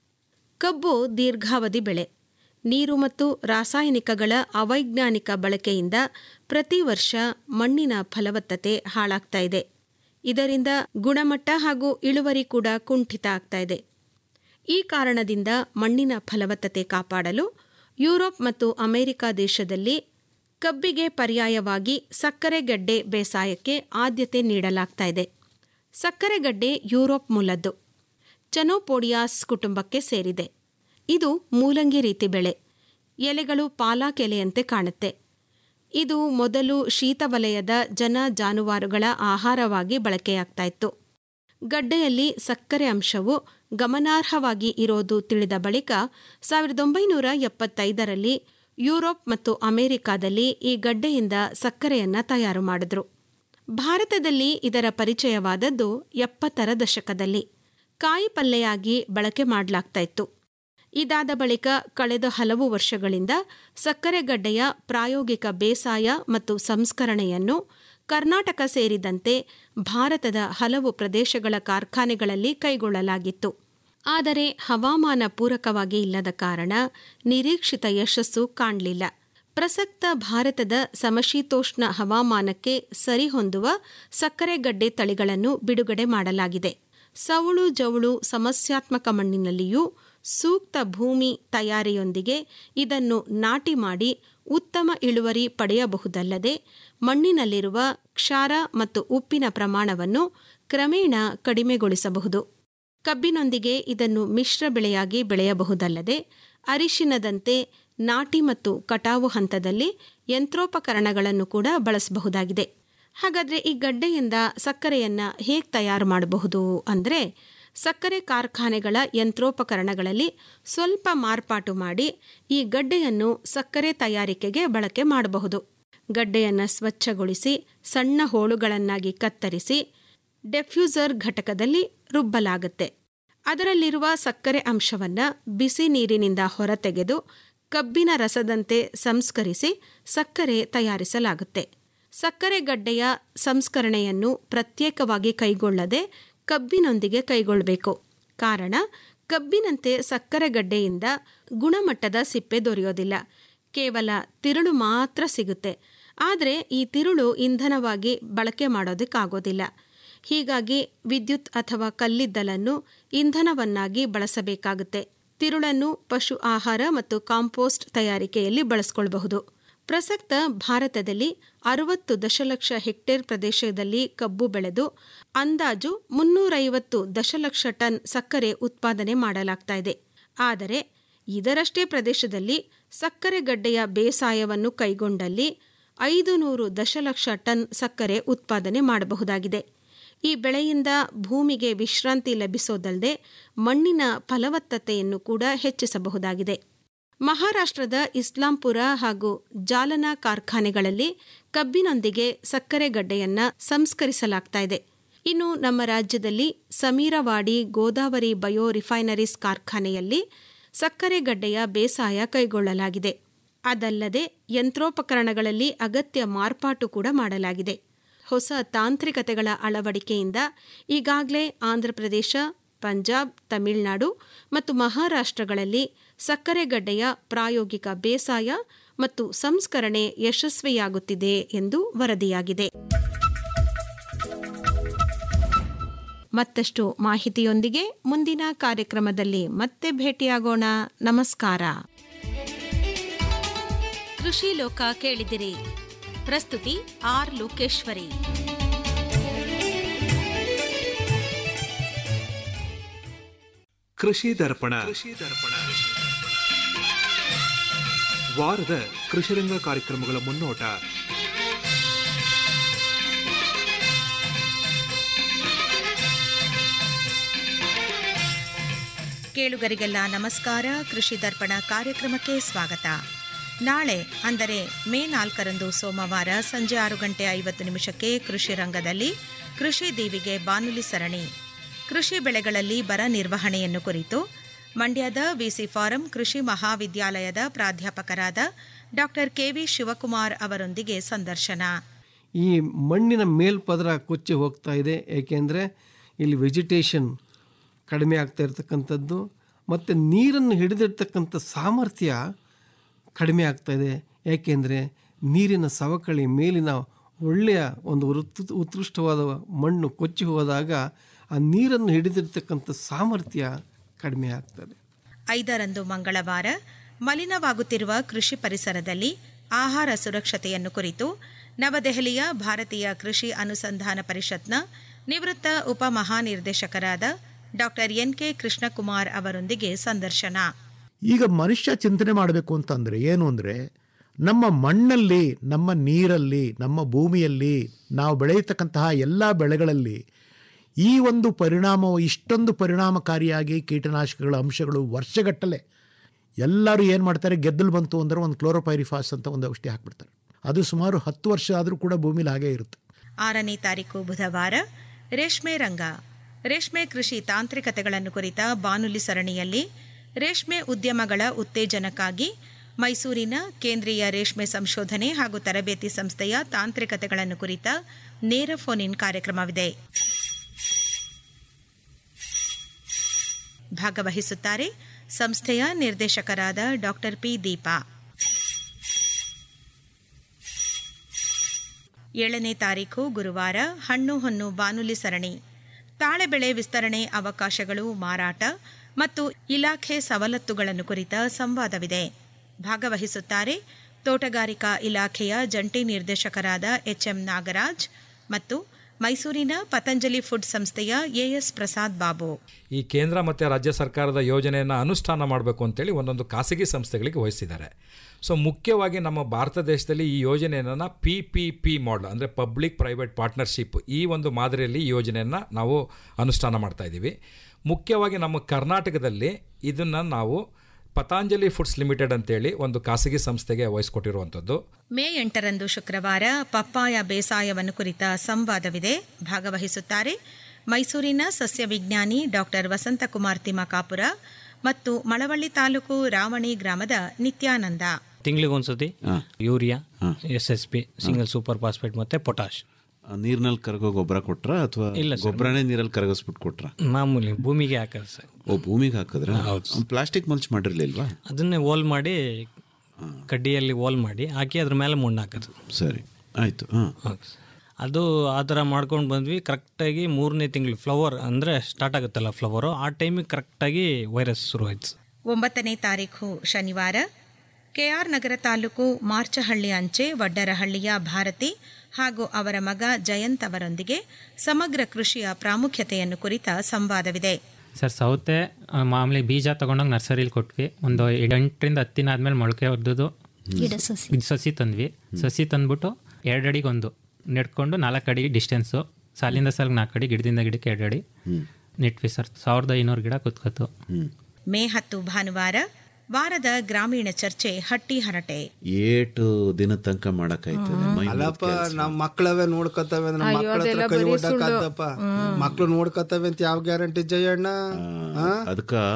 ಕಬ್ಬು ದೀರ್ಘಾವಧಿ ಬೆಳೆ ನೀರು ಮತ್ತು ರಾಸಾಯನಿಕಗಳ ಅವೈಜ್ಞಾನಿಕ ಬಳಕೆಯಿಂದ ಪ್ರತಿ ವರ್ಷ ಮಣ್ಣಿನ ಫಲವತ್ತತೆ ಹಾಳಾಗ್ತಾ ಇದೆ ಇದರಿಂದ ಗುಣಮಟ್ಟ ಹಾಗೂ ಇಳುವರಿ ಕೂಡ ಕುಂಠಿತ ಆಗ್ತಾ ಇದೆ ಈ ಕಾರಣದಿಂದ ಮಣ್ಣಿನ ಫಲವತ್ತತೆ ಕಾಪಾಡಲು ಯುರೋಪ್ ಮತ್ತು ಅಮೆರಿಕ ದೇಶದಲ್ಲಿ ಕಬ್ಬಿಗೆ ಪರ್ಯಾಯವಾಗಿ ಸಕ್ಕರೆಗಡ್ಡೆ ಬೇಸಾಯಕ್ಕೆ ಆದ್ಯತೆ ನೀಡಲಾಗ್ತಾ ಇದೆ ಸಕ್ಕರೆಗಡ್ಡೆ ಯುರೋಪ್ ಮೂಲದ್ದು ಚನೋಪೋಡಿಯಾಸ್ ಕುಟುಂಬಕ್ಕೆ ಸೇರಿದೆ ಇದು ಮೂಲಂಗಿ ರೀತಿ ಬೆಳೆ ಎಲೆಗಳು ಪಾಲಾಕ್ ಎಲೆಯಂತೆ ಕಾಣುತ್ತೆ ಇದು ಮೊದಲು ಶೀತವಲಯದ ಜನ ಜಾನುವಾರುಗಳ ಆಹಾರವಾಗಿ ಬಳಕೆಯಾಗ್ತಾ ಇತ್ತು ಗಡ್ಡೆಯಲ್ಲಿ ಸಕ್ಕರೆ ಅಂಶವು ಗಮನಾರ್ಹವಾಗಿ ಇರೋದು ತಿಳಿದ ಬಳಿಕ ಸಾವಿರದ ಒಂಬೈನೂರ ಎಪ್ಪತ್ತೈದರಲ್ಲಿ ಯುರೋಪ್ ಮತ್ತು ಅಮೆರಿಕಾದಲ್ಲಿ ಈ ಗಡ್ಡೆಯಿಂದ ಸಕ್ಕರೆಯನ್ನ ತಯಾರು ಮಾಡಿದ್ರು ಭಾರತದಲ್ಲಿ ಇದರ ಪರಿಚಯವಾದದ್ದು ಎಪ್ಪತ್ತರ ದಶಕದಲ್ಲಿ ಕಾಯಿ ಪಲ್ಲೆಯಾಗಿ ಬಳಕೆ ಮಾಡಲಾಗ್ತಾ ಇತ್ತು ಇದಾದ ಬಳಿಕ ಕಳೆದ ಹಲವು ವರ್ಷಗಳಿಂದ ಸಕ್ಕರೆಗಡ್ಡೆಯ ಪ್ರಾಯೋಗಿಕ ಬೇಸಾಯ ಮತ್ತು ಸಂಸ್ಕರಣೆಯನ್ನು ಕರ್ನಾಟಕ ಸೇರಿದಂತೆ ಭಾರತದ ಹಲವು ಪ್ರದೇಶಗಳ ಕಾರ್ಖಾನೆಗಳಲ್ಲಿ ಕೈಗೊಳ್ಳಲಾಗಿತ್ತು ಆದರೆ ಹವಾಮಾನ ಪೂರಕವಾಗಿ ಇಲ್ಲದ ಕಾರಣ ನಿರೀಕ್ಷಿತ ಯಶಸ್ಸು ಕಾಣಲಿಲ್ಲ ಪ್ರಸಕ್ತ ಭಾರತದ ಸಮಶೀತೋಷ್ಣ ಹವಾಮಾನಕ್ಕೆ ಸರಿಹೊಂದುವ ಸಕ್ಕರೆಗಡ್ಡೆ ತಳಿಗಳನ್ನು ಬಿಡುಗಡೆ ಮಾಡಲಾಗಿದೆ ಸವಳು ಜವಳು ಸಮಸ್ಯಾತ್ಮಕ ಮಣ್ಣಿನಲ್ಲಿಯೂ ಸೂಕ್ತ ಭೂಮಿ ತಯಾರಿಯೊಂದಿಗೆ ಇದನ್ನು ನಾಟಿ ಮಾಡಿ ಉತ್ತಮ ಇಳುವರಿ ಪಡೆಯಬಹುದಲ್ಲದೆ ಮಣ್ಣಿನಲ್ಲಿರುವ ಕ್ಷಾರ ಮತ್ತು ಉಪ್ಪಿನ ಪ್ರಮಾಣವನ್ನು ಕ್ರಮೇಣ ಕಡಿಮೆಗೊಳಿಸಬಹುದು ಕಬ್ಬಿನೊಂದಿಗೆ ಇದನ್ನು ಮಿಶ್ರ ಬೆಳೆಯಾಗಿ ಬೆಳೆಯಬಹುದಲ್ಲದೆ ಅರಿಶಿನದಂತೆ ನಾಟಿ ಮತ್ತು ಕಟಾವು ಹಂತದಲ್ಲಿ ಯಂತ್ರೋಪಕರಣಗಳನ್ನು ಕೂಡ ಬಳಸಬಹುದಾಗಿದೆ ಹಾಗಾದರೆ ಈ ಗಡ್ಡೆಯಿಂದ ಸಕ್ಕರೆಯನ್ನು ಹೇಗೆ ತಯಾರು ಮಾಡಬಹುದು ಅಂದರೆ ಸಕ್ಕರೆ ಕಾರ್ಖಾನೆಗಳ ಯಂತ್ರೋಪಕರಣಗಳಲ್ಲಿ ಸ್ವಲ್ಪ ಮಾರ್ಪಾಟು ಮಾಡಿ ಈ ಗಡ್ಡೆಯನ್ನು ಸಕ್ಕರೆ ತಯಾರಿಕೆಗೆ ಬಳಕೆ ಮಾಡಬಹುದು ಗಡ್ಡೆಯನ್ನು ಸ್ವಚ್ಛಗೊಳಿಸಿ ಸಣ್ಣ ಹೋಳುಗಳನ್ನಾಗಿ ಕತ್ತರಿಸಿ ಡೆಫ್ಯೂಸರ್ ಘಟಕದಲ್ಲಿ ರುಬ್ಬಲಾಗುತ್ತೆ ಅದರಲ್ಲಿರುವ ಸಕ್ಕರೆ ಅಂಶವನ್ನು ಬಿಸಿ ನೀರಿನಿಂದ ಹೊರತೆಗೆದು ಕಬ್ಬಿನ ರಸದಂತೆ ಸಂಸ್ಕರಿಸಿ ಸಕ್ಕರೆ ತಯಾರಿಸಲಾಗುತ್ತೆ ಸಕ್ಕರೆ ಗಡ್ಡೆಯ ಸಂಸ್ಕರಣೆಯನ್ನು ಪ್ರತ್ಯೇಕವಾಗಿ ಕೈಗೊಳ್ಳದೆ ಕಬ್ಬಿನೊಂದಿಗೆ ಕೈಗೊಳ್ಳಬೇಕು ಕಾರಣ ಕಬ್ಬಿನಂತೆ ಸಕ್ಕರೆ ಗಡ್ಡೆಯಿಂದ ಗುಣಮಟ್ಟದ ಸಿಪ್ಪೆ ದೊರೆಯೋದಿಲ್ಲ ಕೇವಲ ತಿರುಳು ಮಾತ್ರ ಸಿಗುತ್ತೆ ಆದರೆ ಈ ತಿರುಳು ಇಂಧನವಾಗಿ ಬಳಕೆ ಮಾಡೋದಕ್ಕಾಗೋದಿಲ್ಲ ಹೀಗಾಗಿ ವಿದ್ಯುತ್ ಅಥವಾ ಕಲ್ಲಿದ್ದಲನ್ನು ಇಂಧನವನ್ನಾಗಿ ಬಳಸಬೇಕಾಗುತ್ತೆ ತಿರುಳನ್ನು ಪಶು ಆಹಾರ ಮತ್ತು ಕಾಂಪೋಸ್ಟ್ ತಯಾರಿಕೆಯಲ್ಲಿ ಬಳಸಿಕೊಳ್ಳಬಹುದು ಪ್ರಸಕ್ತ ಭಾರತದಲ್ಲಿ ಅರವತ್ತು ದಶಲಕ್ಷ ಹೆಕ್ಟೇರ್ ಪ್ರದೇಶದಲ್ಲಿ ಕಬ್ಬು ಬೆಳೆದು ಅಂದಾಜು ಮುನ್ನೂರೈವತ್ತು ದಶಲಕ್ಷ ಟನ್ ಸಕ್ಕರೆ ಉತ್ಪಾದನೆ ಮಾಡಲಾಗ್ತಾ ಇದೆ ಆದರೆ ಇದರಷ್ಟೇ ಪ್ರದೇಶದಲ್ಲಿ ಸಕ್ಕರೆ ಗಡ್ಡೆಯ ಬೇಸಾಯವನ್ನು ಕೈಗೊಂಡಲ್ಲಿ ಐದು ನೂರು ದಶಲಕ್ಷ ಟನ್ ಸಕ್ಕರೆ ಉತ್ಪಾದನೆ ಮಾಡಬಹುದಾಗಿದೆ ಈ ಬೆಳೆಯಿಂದ ಭೂಮಿಗೆ ವಿಶ್ರಾಂತಿ ಲಭಿಸೋದಲ್ಲದೆ ಮಣ್ಣಿನ ಫಲವತ್ತತೆಯನ್ನು ಕೂಡ ಹೆಚ್ಚಿಸಬಹುದಾಗಿದೆ ಮಹಾರಾಷ್ಟ್ರದ ಇಸ್ಲಾಂಪುರ ಹಾಗೂ ಜಾಲನಾ ಕಾರ್ಖಾನೆಗಳಲ್ಲಿ ಕಬ್ಬಿನೊಂದಿಗೆ ಸಕ್ಕರೆ ಗಡ್ಡೆಯನ್ನ ಸಂಸ್ಕರಿಸಲಾಗ್ತಾ ಇದೆ ಇನ್ನು ನಮ್ಮ ರಾಜ್ಯದಲ್ಲಿ ಸಮೀರವಾಡಿ ಗೋದಾವರಿ ಬಯೋ ರಿಫೈನರೀಸ್ ಕಾರ್ಖಾನೆಯಲ್ಲಿ ಸಕ್ಕರೆ ಗಡ್ಡೆಯ ಬೇಸಾಯ ಕೈಗೊಳ್ಳಲಾಗಿದೆ ಅದಲ್ಲದೆ ಯಂತ್ರೋಪಕರಣಗಳಲ್ಲಿ ಅಗತ್ಯ ಮಾರ್ಪಾಟು ಕೂಡ ಮಾಡಲಾಗಿದೆ ಹೊಸ ತಾಂತ್ರಿಕತೆಗಳ ಅಳವಡಿಕೆಯಿಂದ ಈಗಾಗಲೇ ಆಂಧ್ರಪ್ರದೇಶ ಪಂಜಾಬ್ ತಮಿಳುನಾಡು ಮತ್ತು ಮಹಾರಾಷ್ಟ್ರಗಳಲ್ಲಿ ಸಕ್ಕರೆಗಡ್ಡೆಯ ಪ್ರಾಯೋಗಿಕ ಬೇಸಾಯ ಮತ್ತು ಸಂಸ್ಕರಣೆ ಯಶಸ್ವಿಯಾಗುತ್ತಿದೆ ಎಂದು ವರದಿಯಾಗಿದೆ ಮತ್ತಷ್ಟು ಮಾಹಿತಿಯೊಂದಿಗೆ ಮುಂದಿನ ಕಾರ್ಯಕ್ರಮದಲ್ಲಿ ಮತ್ತೆ ಭೇಟಿಯಾಗೋಣ ನಮಸ್ಕಾರ ಕೃಷಿ ಲೋಕ ಕೇಳಿದಿರಿ ಪ್ರಸ್ತುತಿ ಆರ್ ಲೋಕೇಶ್ವರಿ ಕೃಷಿ ದರ್ಪಣ ವಾರದ ಕೃಷಿರಂಗ ಕಾರ್ಯಕ್ರಮಗಳ ಮುನ್ನೋಟ ಕೇಳುಗರಿಗೆಲ್ಲ ನಮಸ್ಕಾರ ಕೃಷಿ ದರ್ಪಣ ಕಾರ್ಯಕ್ರಮಕ್ಕೆ ಸ್ವಾಗತ ನಾಳೆ ಅಂದರೆ ಮೇ ನಾಲ್ಕರಂದು ಸೋಮವಾರ ಸಂಜೆ ಆರು ಗಂಟೆ ಐವತ್ತು ನಿಮಿಷಕ್ಕೆ ಕೃಷಿ ರಂಗದಲ್ಲಿ ಕೃಷಿ ದೀವಿಗೆ ಬಾನುಲಿ ಸರಣಿ ಕೃಷಿ ಬೆಳೆಗಳಲ್ಲಿ ಬರ ನಿರ್ವಹಣೆಯನ್ನು ಕುರಿತು ಮಂಡ್ಯದ ವಿಸಿ ಫಾರಂ ಕೃಷಿ ಮಹಾವಿದ್ಯಾಲಯದ ಪ್ರಾಧ್ಯಾಪಕರಾದ ಡಾಕ್ಟರ್ ಕೆವಿ ಶಿವಕುಮಾರ್ ಅವರೊಂದಿಗೆ ಸಂದರ್ಶನ ಈ ಮಣ್ಣಿನ ಮೇಲ್ಪದರ ಕೊಚ್ಚಿ ಹೋಗ್ತಾ ಇದೆ ಏಕೆಂದರೆ ಇಲ್ಲಿ ವೆಜಿಟೇಷನ್ ಕಡಿಮೆ ಆಗ್ತಾ ಇರತಕ್ಕಂಥದ್ದು ಮತ್ತು ನೀರನ್ನು ಹಿಡಿದಿರ್ತಕ್ಕಂಥ ಸಾಮರ್ಥ್ಯ ಕಡಿಮೆ ಆಗ್ತಾ ಇದೆ ಏಕೆಂದರೆ ನೀರಿನ ಸವಕಳಿ ಮೇಲಿನ ಒಳ್ಳೆಯ ಒಂದು ಉತ್ ಉತ್ಕೃಷ್ಟವಾದ ಮಣ್ಣು ಕೊಚ್ಚಿ ಹೋದಾಗ ಆ ನೀರನ್ನು ಹಿಡಿದಿರ್ತಕ್ಕಂಥ ಸಾಮರ್ಥ್ಯ ಕಡಿಮೆ ಆಗ್ತದೆ ಐದರಂದು ಮಂಗಳವಾರ ಮಲಿನವಾಗುತ್ತಿರುವ ಕೃಷಿ ಪರಿಸರದಲ್ಲಿ ಆಹಾರ ಸುರಕ್ಷತೆಯನ್ನು ಕುರಿತು ನವದೆಹಲಿಯ ಭಾರತೀಯ ಕೃಷಿ ಅನುಸಂಧಾನ ಪರಿಷತ್ನ ನಿವೃತ್ತ ಉಪಮಹಾನಿರ್ದೇಶಕರಾದ ಡಾಕ್ಟರ್ ಎನ್ ಕೆ ಕೃಷ್ಣಕುಮಾರ್ ಅವರೊಂದಿಗೆ ಸಂದರ್ಶನ ಈಗ ಮನುಷ್ಯ ಚಿಂತನೆ ಮಾಡಬೇಕು ಅಂತಂದರೆ ಏನು ಅಂದರೆ ನಮ್ಮ ಮಣ್ಣಲ್ಲಿ ನಮ್ಮ ನೀರಲ್ಲಿ ನಮ್ಮ ಭೂಮಿಯಲ್ಲಿ ನಾವು ಬೆಳೆಯತಕ್ಕಂತಹ ಎಲ್ಲ ಬೆಳೆಗಳಲ್ಲಿ ಈ ಒಂದು ಪರಿಣಾಮವು ಇಷ್ಟೊಂದು ಪರಿಣಾಮಕಾರಿಯಾಗಿ ಕೀಟನಾಶಕಗಳ ಅಂಶಗಳು ವರ್ಷಗಟ್ಟಲೆ ಎಲ್ಲರೂ ಏನು ಮಾಡ್ತಾರೆ ಗೆದ್ದಲು ಬಂತು ಅಂದರೆ ಒಂದು ಕ್ಲೋರೋಪೈರಿಫಾಸ್ ಅಂತ ಒಂದು ಔಷಧಿ ಹಾಕ್ಬಿಡ್ತಾರೆ ಅದು ಸುಮಾರು ಹತ್ತು ವರ್ಷ ಆದರೂ ಕೂಡ ಭೂಮಿಲಿ ಹಾಗೇ ಇರುತ್ತೆ ಆರನೇ ತಾರೀಕು ಬುಧವಾರ ರೇಷ್ಮೆ ರಂಗ ರೇಷ್ಮೆ ಕೃಷಿ ತಾಂತ್ರಿಕತೆಗಳನ್ನು ಕುರಿತ ಬಾನುಲಿ ಸರಣಿಯಲ್ಲಿ ರೇಷ್ಮೆ ಉದ್ಯಮಗಳ ಉತ್ತೇಜನಕ್ಕಾಗಿ ಮೈಸೂರಿನ ಕೇಂದ್ರೀಯ ರೇಷ್ಮೆ ಸಂಶೋಧನೆ ಹಾಗೂ ತರಬೇತಿ ಸಂಸ್ಥೆಯ ತಾಂತ್ರಿಕತೆಗಳನ್ನು ಕುರಿತ ನೇರ ಫೋನ್ ಇನ್ ಕಾರ್ಯಕ್ರಮವಿದೆ ಭಾಗವಹಿಸುತ್ತಾರೆ ಸಂಸ್ಥೆಯ ನಿರ್ದೇಶಕರಾದ ಡಾಕ್ಟರ್ ಪಿ ದೀಪಾ ಏಳನೇ ತಾರೀಕು ಗುರುವಾರ ಹಣ್ಣು ಹೊನ್ನು ಬಾನುಲಿ ಸರಣಿ ತಾಳೆ ಬೆಳೆ ವಿಸ್ತರಣೆ ಅವಕಾಶಗಳು ಮಾರಾಟ ಮತ್ತು ಇಲಾಖೆ ಸವಲತ್ತುಗಳನ್ನು ಕುರಿತ ಸಂವಾದವಿದೆ ಭಾಗವಹಿಸುತ್ತಾರೆ ತೋಟಗಾರಿಕಾ ಇಲಾಖೆಯ ಜಂಟಿ ನಿರ್ದೇಶಕರಾದ ಎಚ್ಎಂ ನಾಗರಾಜ್ ಮತ್ತು ಮೈಸೂರಿನ ಪತಂಜಲಿ ಫುಡ್ ಸಂಸ್ಥೆಯ ಎಎಸ್ ಪ್ರಸಾದ್ ಬಾಬು ಈ ಕೇಂದ್ರ ಮತ್ತು ರಾಜ್ಯ ಸರ್ಕಾರದ ಯೋಜನೆಯನ್ನು ಅನುಷ್ಠಾನ ಮಾಡಬೇಕು ಅಂತೇಳಿ ಒಂದೊಂದು ಖಾಸಗಿ ಸಂಸ್ಥೆಗಳಿಗೆ ವಹಿಸಿದ್ದಾರೆ ಸೊ ಮುಖ್ಯವಾಗಿ ನಮ್ಮ ಭಾರತ ದೇಶದಲ್ಲಿ ಈ ಯೋಜನೆಯನ್ನು ಪಿ ಪಿ ಪಿ ಮಾಡಲ್ ಅಂದರೆ ಪಬ್ಲಿಕ್ ಪ್ರೈವೇಟ್ ಪಾರ್ಟ್ನರ್ಶಿಪ್ ಈ ಒಂದು ಮಾದರಿಯಲ್ಲಿ ಈ ಯೋಜನೆಯನ್ನು ನಾವು ಅನುಷ್ಠಾನ ಮಾಡ್ತಾ ಇದ್ದೀವಿ ಮುಖ್ಯವಾಗಿ ನಮ್ಮ ಕರ್ನಾಟಕದಲ್ಲಿ ಇದನ್ನು ನಾವು ಪತಾಂಜಲಿ ಫುಡ್ಸ್ ಲಿಮಿಟೆಡ್ ಅಂತೇಳಿ ಒಂದು ಖಾಸಗಿ ಸಂಸ್ಥೆಗೆ ವಹಿಸ್ಕೊಟ್ಟಿರುವಂಥದ್ದು ಮೇ ಎಂಟರಂದು ಶುಕ್ರವಾರ ಪಪ್ಪಾಯ ಬೇಸಾಯವನ್ನು ಕುರಿತ ಸಂವಾದವಿದೆ ಭಾಗವಹಿಸುತ್ತಾರೆ ಮೈಸೂರಿನ ಸಸ್ಯ ವಿಜ್ಞಾನಿ ಡಾಕ್ಟರ್ ವಸಂತಕುಮಾರ್ ತಿಮ್ಮಕಾಪುರ ಮತ್ತು ಮಳವಳ್ಳಿ ತಾಲೂಕು ರಾವಣಿ ಗ್ರಾಮದ ನಿತ್ಯಾನಂದ ತಿಂಗಳಿಗೆ ಒಂದ್ಸತಿ urea S S P single super phosphate ಮತ್ತೆ ಪೊಟಾಶ್ ನೀರ್ನಲ್ಲಿ ಕರಗೋ ಗೊಬ್ಬರ ಕೊಟ್ರ ಅಥವಾ ಇಲ್ಲ ಸರ್. ಗೊಬ್ಬರನೇ ನೀರಲ್ಲಿ ಕರಗಿಸ್ಬಿಟ್ಟು ಕೊಟ್ರ ಮಾಮೂಲಿ ಭೂಮಿಗೆ ಹಾಕೋದು ಸರ್ ಓ ಭೂಮಿಗೆ ಹಾಕಿದ್ರ ಪ್ಲಾಸ್ಟಿಕ್ ಮಲ್ಚ್ ಮಾಡಿರ್ಲಿಲ್ವಾ ಅದನ್ನೇ ಓಲ್ ಮಾಡಿ ಕಡ್ಡಿಯಲ್ಲಿ ಓಲ್ ಮಾಡಿ ಹಾಕಿ ಅದ್ರ ಮೇಲೆ ಮಣ್ಣು ಹಾಕೋದು ಸರಿ ಆಯ್ತು ಹಾಂ ಹೌದು ಸರ್. ಅದು ಆ ಥರ ಮಾಡ್ಕೊಂಡು ಬಂದ್ವಿ ಕರೆಕ್ಟಾಗಿ ಮೂರನೇ ತಿಂಗಳು ಫ್ಲವರ್ ಅಂದರೆ ಸ್ಟಾರ್ಟ್ ಆಗುತ್ತಲ್ಲ ಫ್ಲವರು ಆ ಟೈಮಿಗೆ ಕರೆಕ್ಟಾಗಿ ವೈರಸ್ ಶುರುವಾಯ್ತು ಸರ್. ಒಂಬತ್ತನೇ ತಾರೀಖು ಶನಿವಾರ ಕೆಆರ್ ನಗರ ತಾಲೂಕು ಮಾರ್ಚಹಳ್ಳಿ ಅಂಚೆ ವಡ್ಡರಹಳ್ಳಿಯ ಭಾರತಿ ಹಾಗೂ ಅವರ ಮಗ ಜಯಂತ್ ಅವರೊಂದಿಗೆ ಸಮಗ್ರ ಕೃಷಿಯ ಪ್ರಾಮುಖ್ಯತೆಯನ್ನು ಕುರಿತ ಸಂವಾದವಿದೆ ಸರ್ ಸೌತೆ ಆ, ಮಾಮೂಲಿ ಬೀಜ ತೊಗೊಂಡೋಗಿ ನರ್ಸರಿಲಿ ಕೊಟ್ವಿ ಒಂದು ಎಂಟರಿಂದ ಹತ್ತು ದಿನ ಆದಮೇಲೆ ಮೊಳಕೆ ಹೊಡೆದು ಗಿಡ ಸಸಿ. ಸಸಿ ತಂದ್ವಿ ಸಸಿ ತಂದ್ಬಿಟ್ಟು ಎರಡು ಅಡಿಗೆ ಒಂದು ನೆಡ್ಕೊಂಡು ನಾಲ್ಕು ಅಡಿ ಡಿಸ್ಟೆನ್ಸು ಸಾಲಿಂದ ಸಾಲಿಗೆ ನಾಲ್ಕು ಅಡಿ ಗಿಡದಿಂದ ಗಿಡಕ್ಕೆ ಎರಡು ಅಡಿ ನೆಟ್ವಿ ಸರ್ ಸಾವಿರದ ಐನೂರು ಗಿಡ ಕುತ್ಕೊತು ಮೇ ಹತ್ತು ಭಾನುವಾರ ವಾರದ ಗ್ರಾಮೀಣ ಚರ್ಚೆ ಹಟ್ಟಿ ಹರಟೆ ಏಟು ದಿನ ತನಕ ಮಾಡಕ್ಕಾಯ್ತದೆ ಮೈ ಮುಗ್ದ್ ಅಲ್ಲಪ್ಪ ಕೆಲ್ಸ. ನಮ್ ಮಕ್ಳವೇ ನೋಡ್ಕೊತವೆ ನಮ್ಮ ಅಯ್ಯೋ, ಮಕ್ಕಳ ಹತ್ರ ಅದೆಲ್ಲ ಕೈ ಬರೀ ಒಡ್ಡಕ್ಕಾದ್ದಪ್ಪ ಮಕ್ಳು ನೋಡ್ಕೊತವೆ ಅಂತ ಯಾವ ಗ್ಯಾರಂಟಿ ಜಯಣ್ಣ ಅದಕ್ಕ